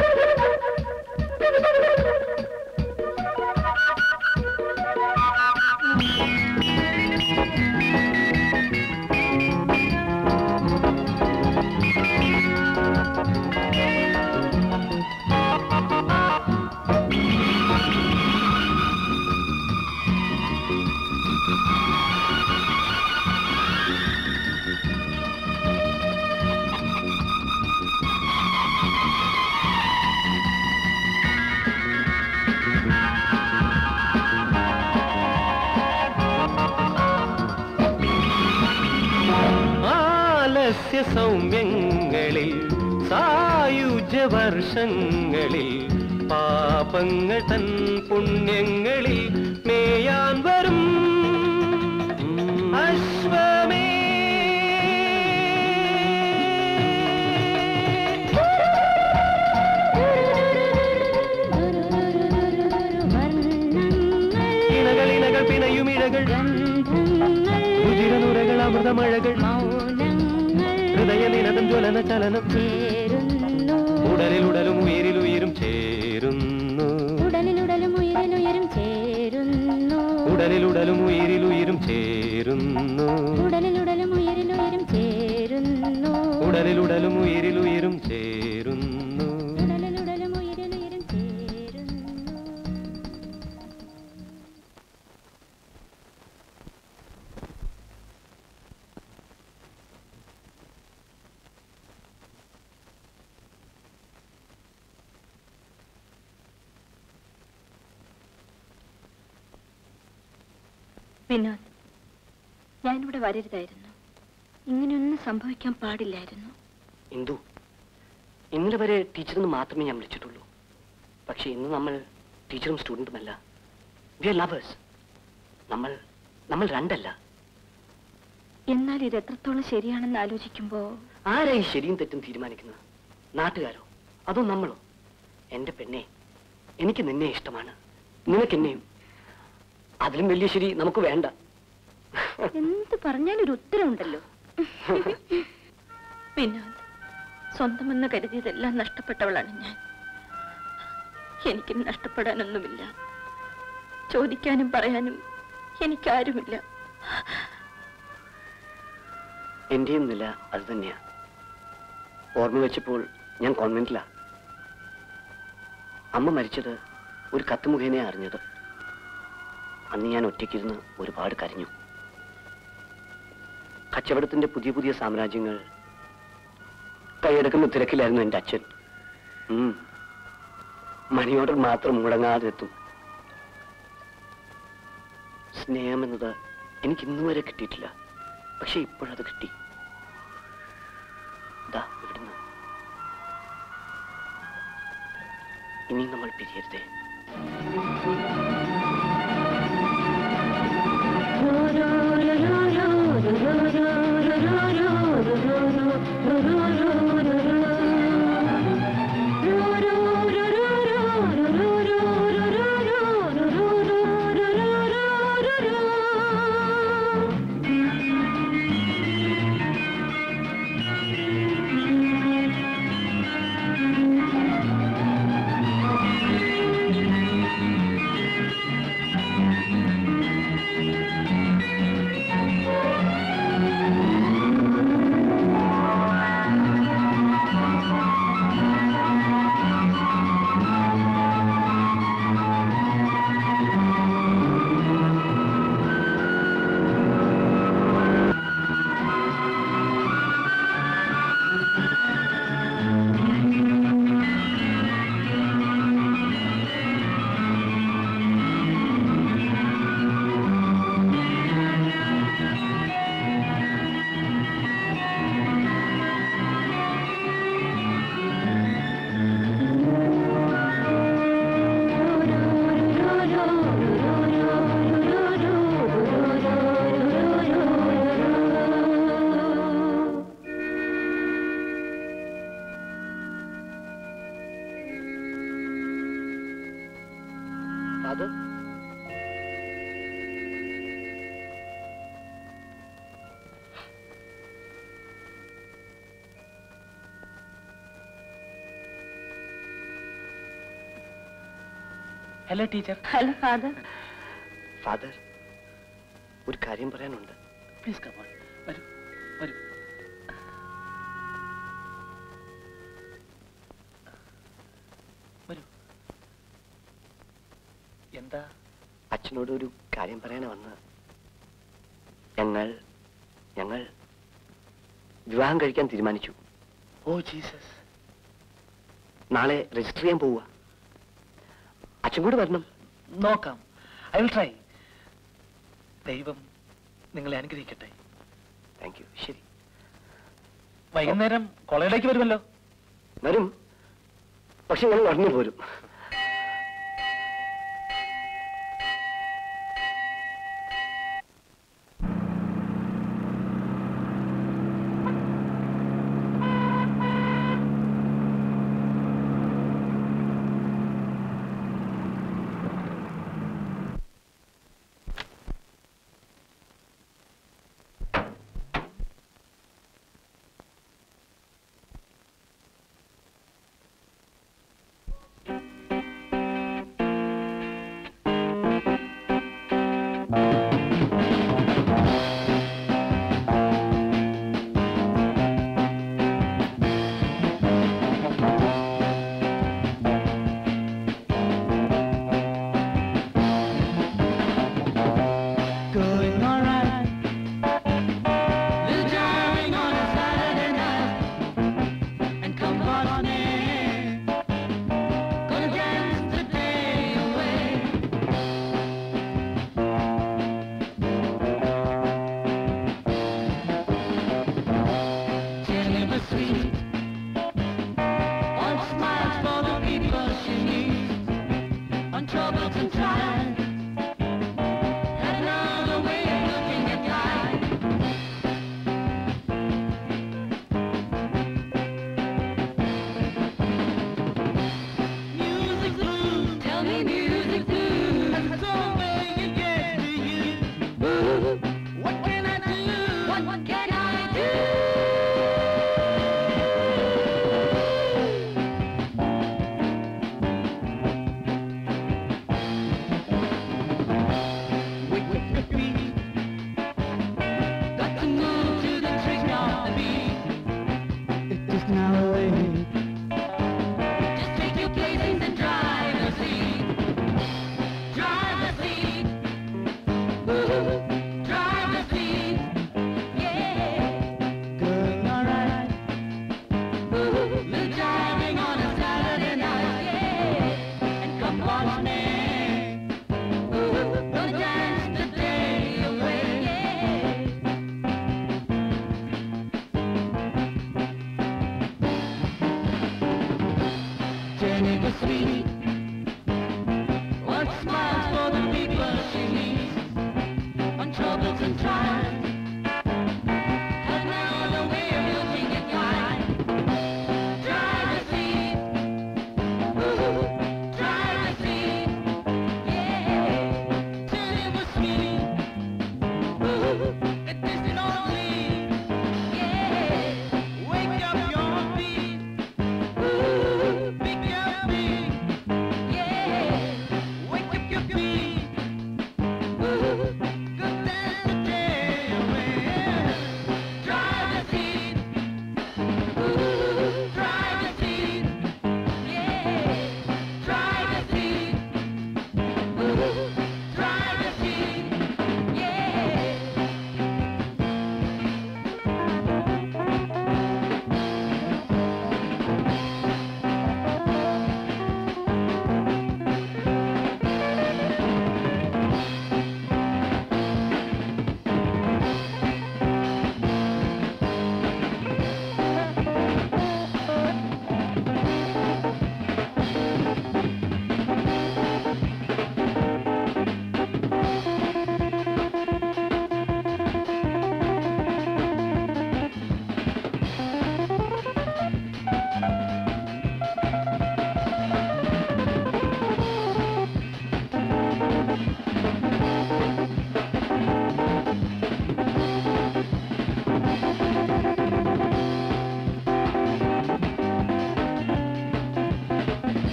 Speaker 11: ആലസ്യ സൗമ്യങ്ങളിൽ സായുജ വർഷങ്ങളിൽ പാപങ്ങൾ തൻ പുണ്യങ്ങളിൽ മേയാൻ വരും അശ്വമേ ഇണകൾ ഇണകൾ പിണയും ഇഴകൾ രുചിരനുരകൾ അമൃതമഴകൾ ഹൃദയനിനതും ജ്വലന ചലനം ഉടലിലുടലും ഉയിരിലുയിരും ചേരുന്നു
Speaker 12: ഉടലിലുടലും ഉയരിലുയരും ചേരുന്നു
Speaker 11: ഉടലിലുടലും ഉയിരിലുയിരും ചേരുന്നു
Speaker 12: ഉടലിലുടലും ഉയരിലുയരും ചേരുന്നു
Speaker 11: ഉടലിലുടലും ഉയിരിലുയിരും ചേരുന്നു
Speaker 12: ഉടലിലുടലും ഉയരിലുയരും ചേരുന്നു
Speaker 1: വിനോദ് ഞാനിവിടെ വരരുതായിരുന്നു ഇങ്ങനെയൊന്നും സംഭവിക്കാൻ പാടില്ലായിരുന്നു
Speaker 10: എന്തു ഇന്നലെ വരെ ടീച്ചറെന്ന് മാത്രമേ ഞാൻ വിളിച്ചിട്ടുള്ളൂ പക്ഷെ ഇന്ന് നമ്മൾ ടീച്ചറും സ്റ്റുഡൻറ്റുമല്ല വി ആർ ലവേഴ്സ് നമ്മൾ നമ്മൾ രണ്ടല്ല
Speaker 1: എന്നാൽ ഇത് എത്രത്തോളം ശരിയാണെന്ന് ആലോചിക്കുമ്പോ
Speaker 10: ആരായി ശരിയും തെറ്റും തീരുമാനിക്കുന്നത് നാട്ടുകാരോ അതോ നമ്മളോ എന്റെ പെണ്ണെ എനിക്ക് നിന്നെ ഇഷ്ടമാണ് നിനക്കെന്നെയും അതിലും വലിയ ശരി നമുക്ക് വേണ്ട
Speaker 1: എന്ത് പറഞ്ഞാലൊരു ഉത്തരവുണ്ടല്ലോ വിനോദ് സ്വന്തമെന്ന് കരുതിയതെല്ലാം നഷ്ടപ്പെട്ടവളാണ് ഞാൻ എനിക്ക് നഷ്ടപ്പെടാനൊന്നുമില്ല ചോദിക്കാനും പറയാനും എനിക്കാരുമില്ല
Speaker 10: എന്റെയും നില അത് തന്നെയാ ഓർമ്മ വെച്ചപ്പോൾ ഞാൻ കോൺവെന്റിലാ അമ്മ മരിച്ചത് ഒരു കത്ത് മുഖേന അറിഞ്ഞത് അന്ന് ഞാൻ ഒറ്റയ്ക്കിരുന്ന് ഒരുപാട് കരഞ്ഞു കച്ചവടത്തിന്റെ പുതിയ പുതിയ സാമ്രാജ്യങ്ങൾ കൈയെടുക്കുന്ന തിരക്കിലായിരുന്നു എൻ്റെ അച്ഛൻ ഉം. മണി ഓർഡർ മാത്രം മുടങ്ങാതെ എത്തും സ്നേഹമെന്നത് എനിക്ക് ഇന്നു വരെ കിട്ടിയിട്ടില്ല പക്ഷെ ഇപ്പോഴത് കിട്ടി ദാ ഇവിടുന്ന് ഇനി നമ്മൾ പിരിയരുതേ
Speaker 12: ും
Speaker 10: father
Speaker 8: hello teacher
Speaker 3: hello father
Speaker 10: father ഒരു കാര്യം പറയാനുണ്ട്
Speaker 8: പ്ലീസ് കമോൺ വരൂ വരൂ വരൂ എന്താ
Speaker 10: അച്ഛനോട് ഒരു കാര്യം പറയാനാ വന്നത് ഞങ്ങൾ ഞങ്ങൾ വിവാഹം കഴിക്കാൻ തീരുമാനിച്ചു
Speaker 8: ഓ ജീസസ്
Speaker 10: നാളെ രജിസ്റ്റർ ചെയ്യാൻ പോവുക അച്ഛൻ കൂടെ വരണം
Speaker 8: നോക്കാം ഐ വിൽ ട്രൈ ദൈവം നിങ്ങളെ അനുഗ്രഹിക്കട്ടെ
Speaker 10: താങ്ക് യു ശരി
Speaker 8: വൈകുന്നേരം കോളേജിലേക്ക് വരുമല്ലോ
Speaker 10: വരും പക്ഷെ ഞങ്ങൾ ഉടനെ പോരും
Speaker 13: Going alright. Little driving on a Saturday night. And come on in. Gonna dance the day away. Jennifer Sweet. All smiles for the people she needs. On troubles and trials. Another way of looking at life. Music blues, tell me music blues. That's the way it gets to you. Ooh, what can I do? What, what can I do? Wicked beat. Got to move to the trick of the beat. It's just now away. Just take your places and drive the seat. Drive the seat. Ooh, drive the seat. Yeah. Going alright. Ooh, little driving on a Saturday night. Yeah. And come watch me. Ooh, gonna dance the day away. Yeah. Jenny was sweet. What smiles for the people she needs on troubles and trials. Has now the way of looking at life. Drive the seat. Ooh, drive the seat. Yeah. Jenny was sweet. Ooh, it isn't only. Yeah. Wake up your feet. Ooh, pick your feet.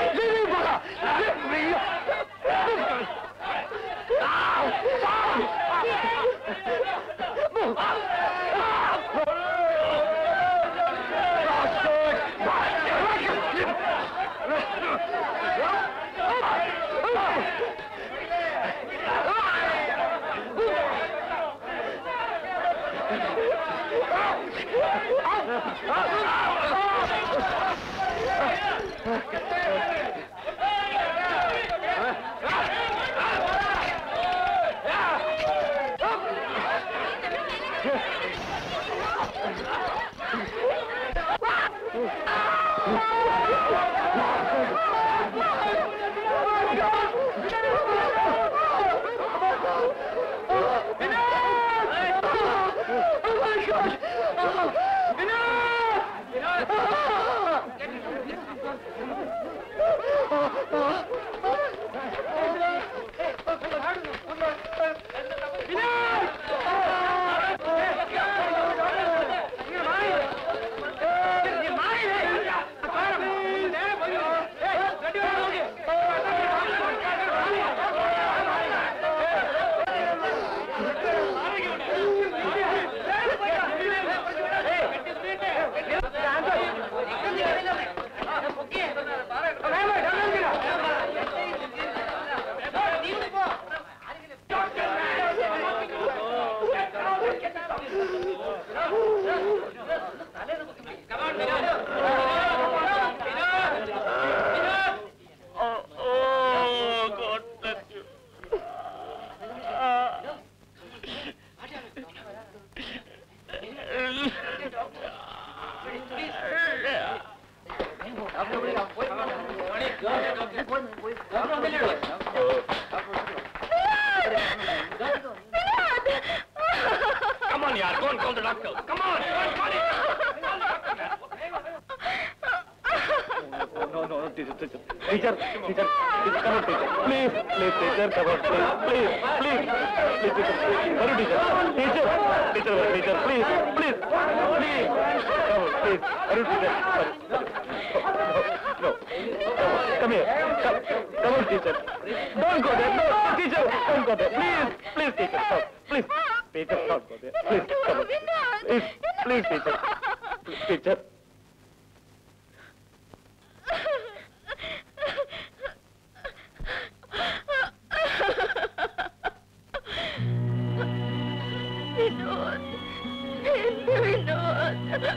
Speaker 4: Come on, yaar, go and call the doctor. Come on, go and call it.
Speaker 9: No, no, no, teacher, teacher, teacher, teacher, teacher, come on, teacher, please, please, teacher, come on, please, please, please, please, teacher, hurry, teacher, teacher, teacher, teacher, please, please, please, come on, please, hurry, teacher, hurry, no, no, come on, come here, come, come on, teacher, don't go there, no, teacher, don't go there, please, please, teacher, come, please, teacher, don't go there, please, come on, please, please, teacher, teacher.
Speaker 6: Vinod എന്റെ വിനോദ്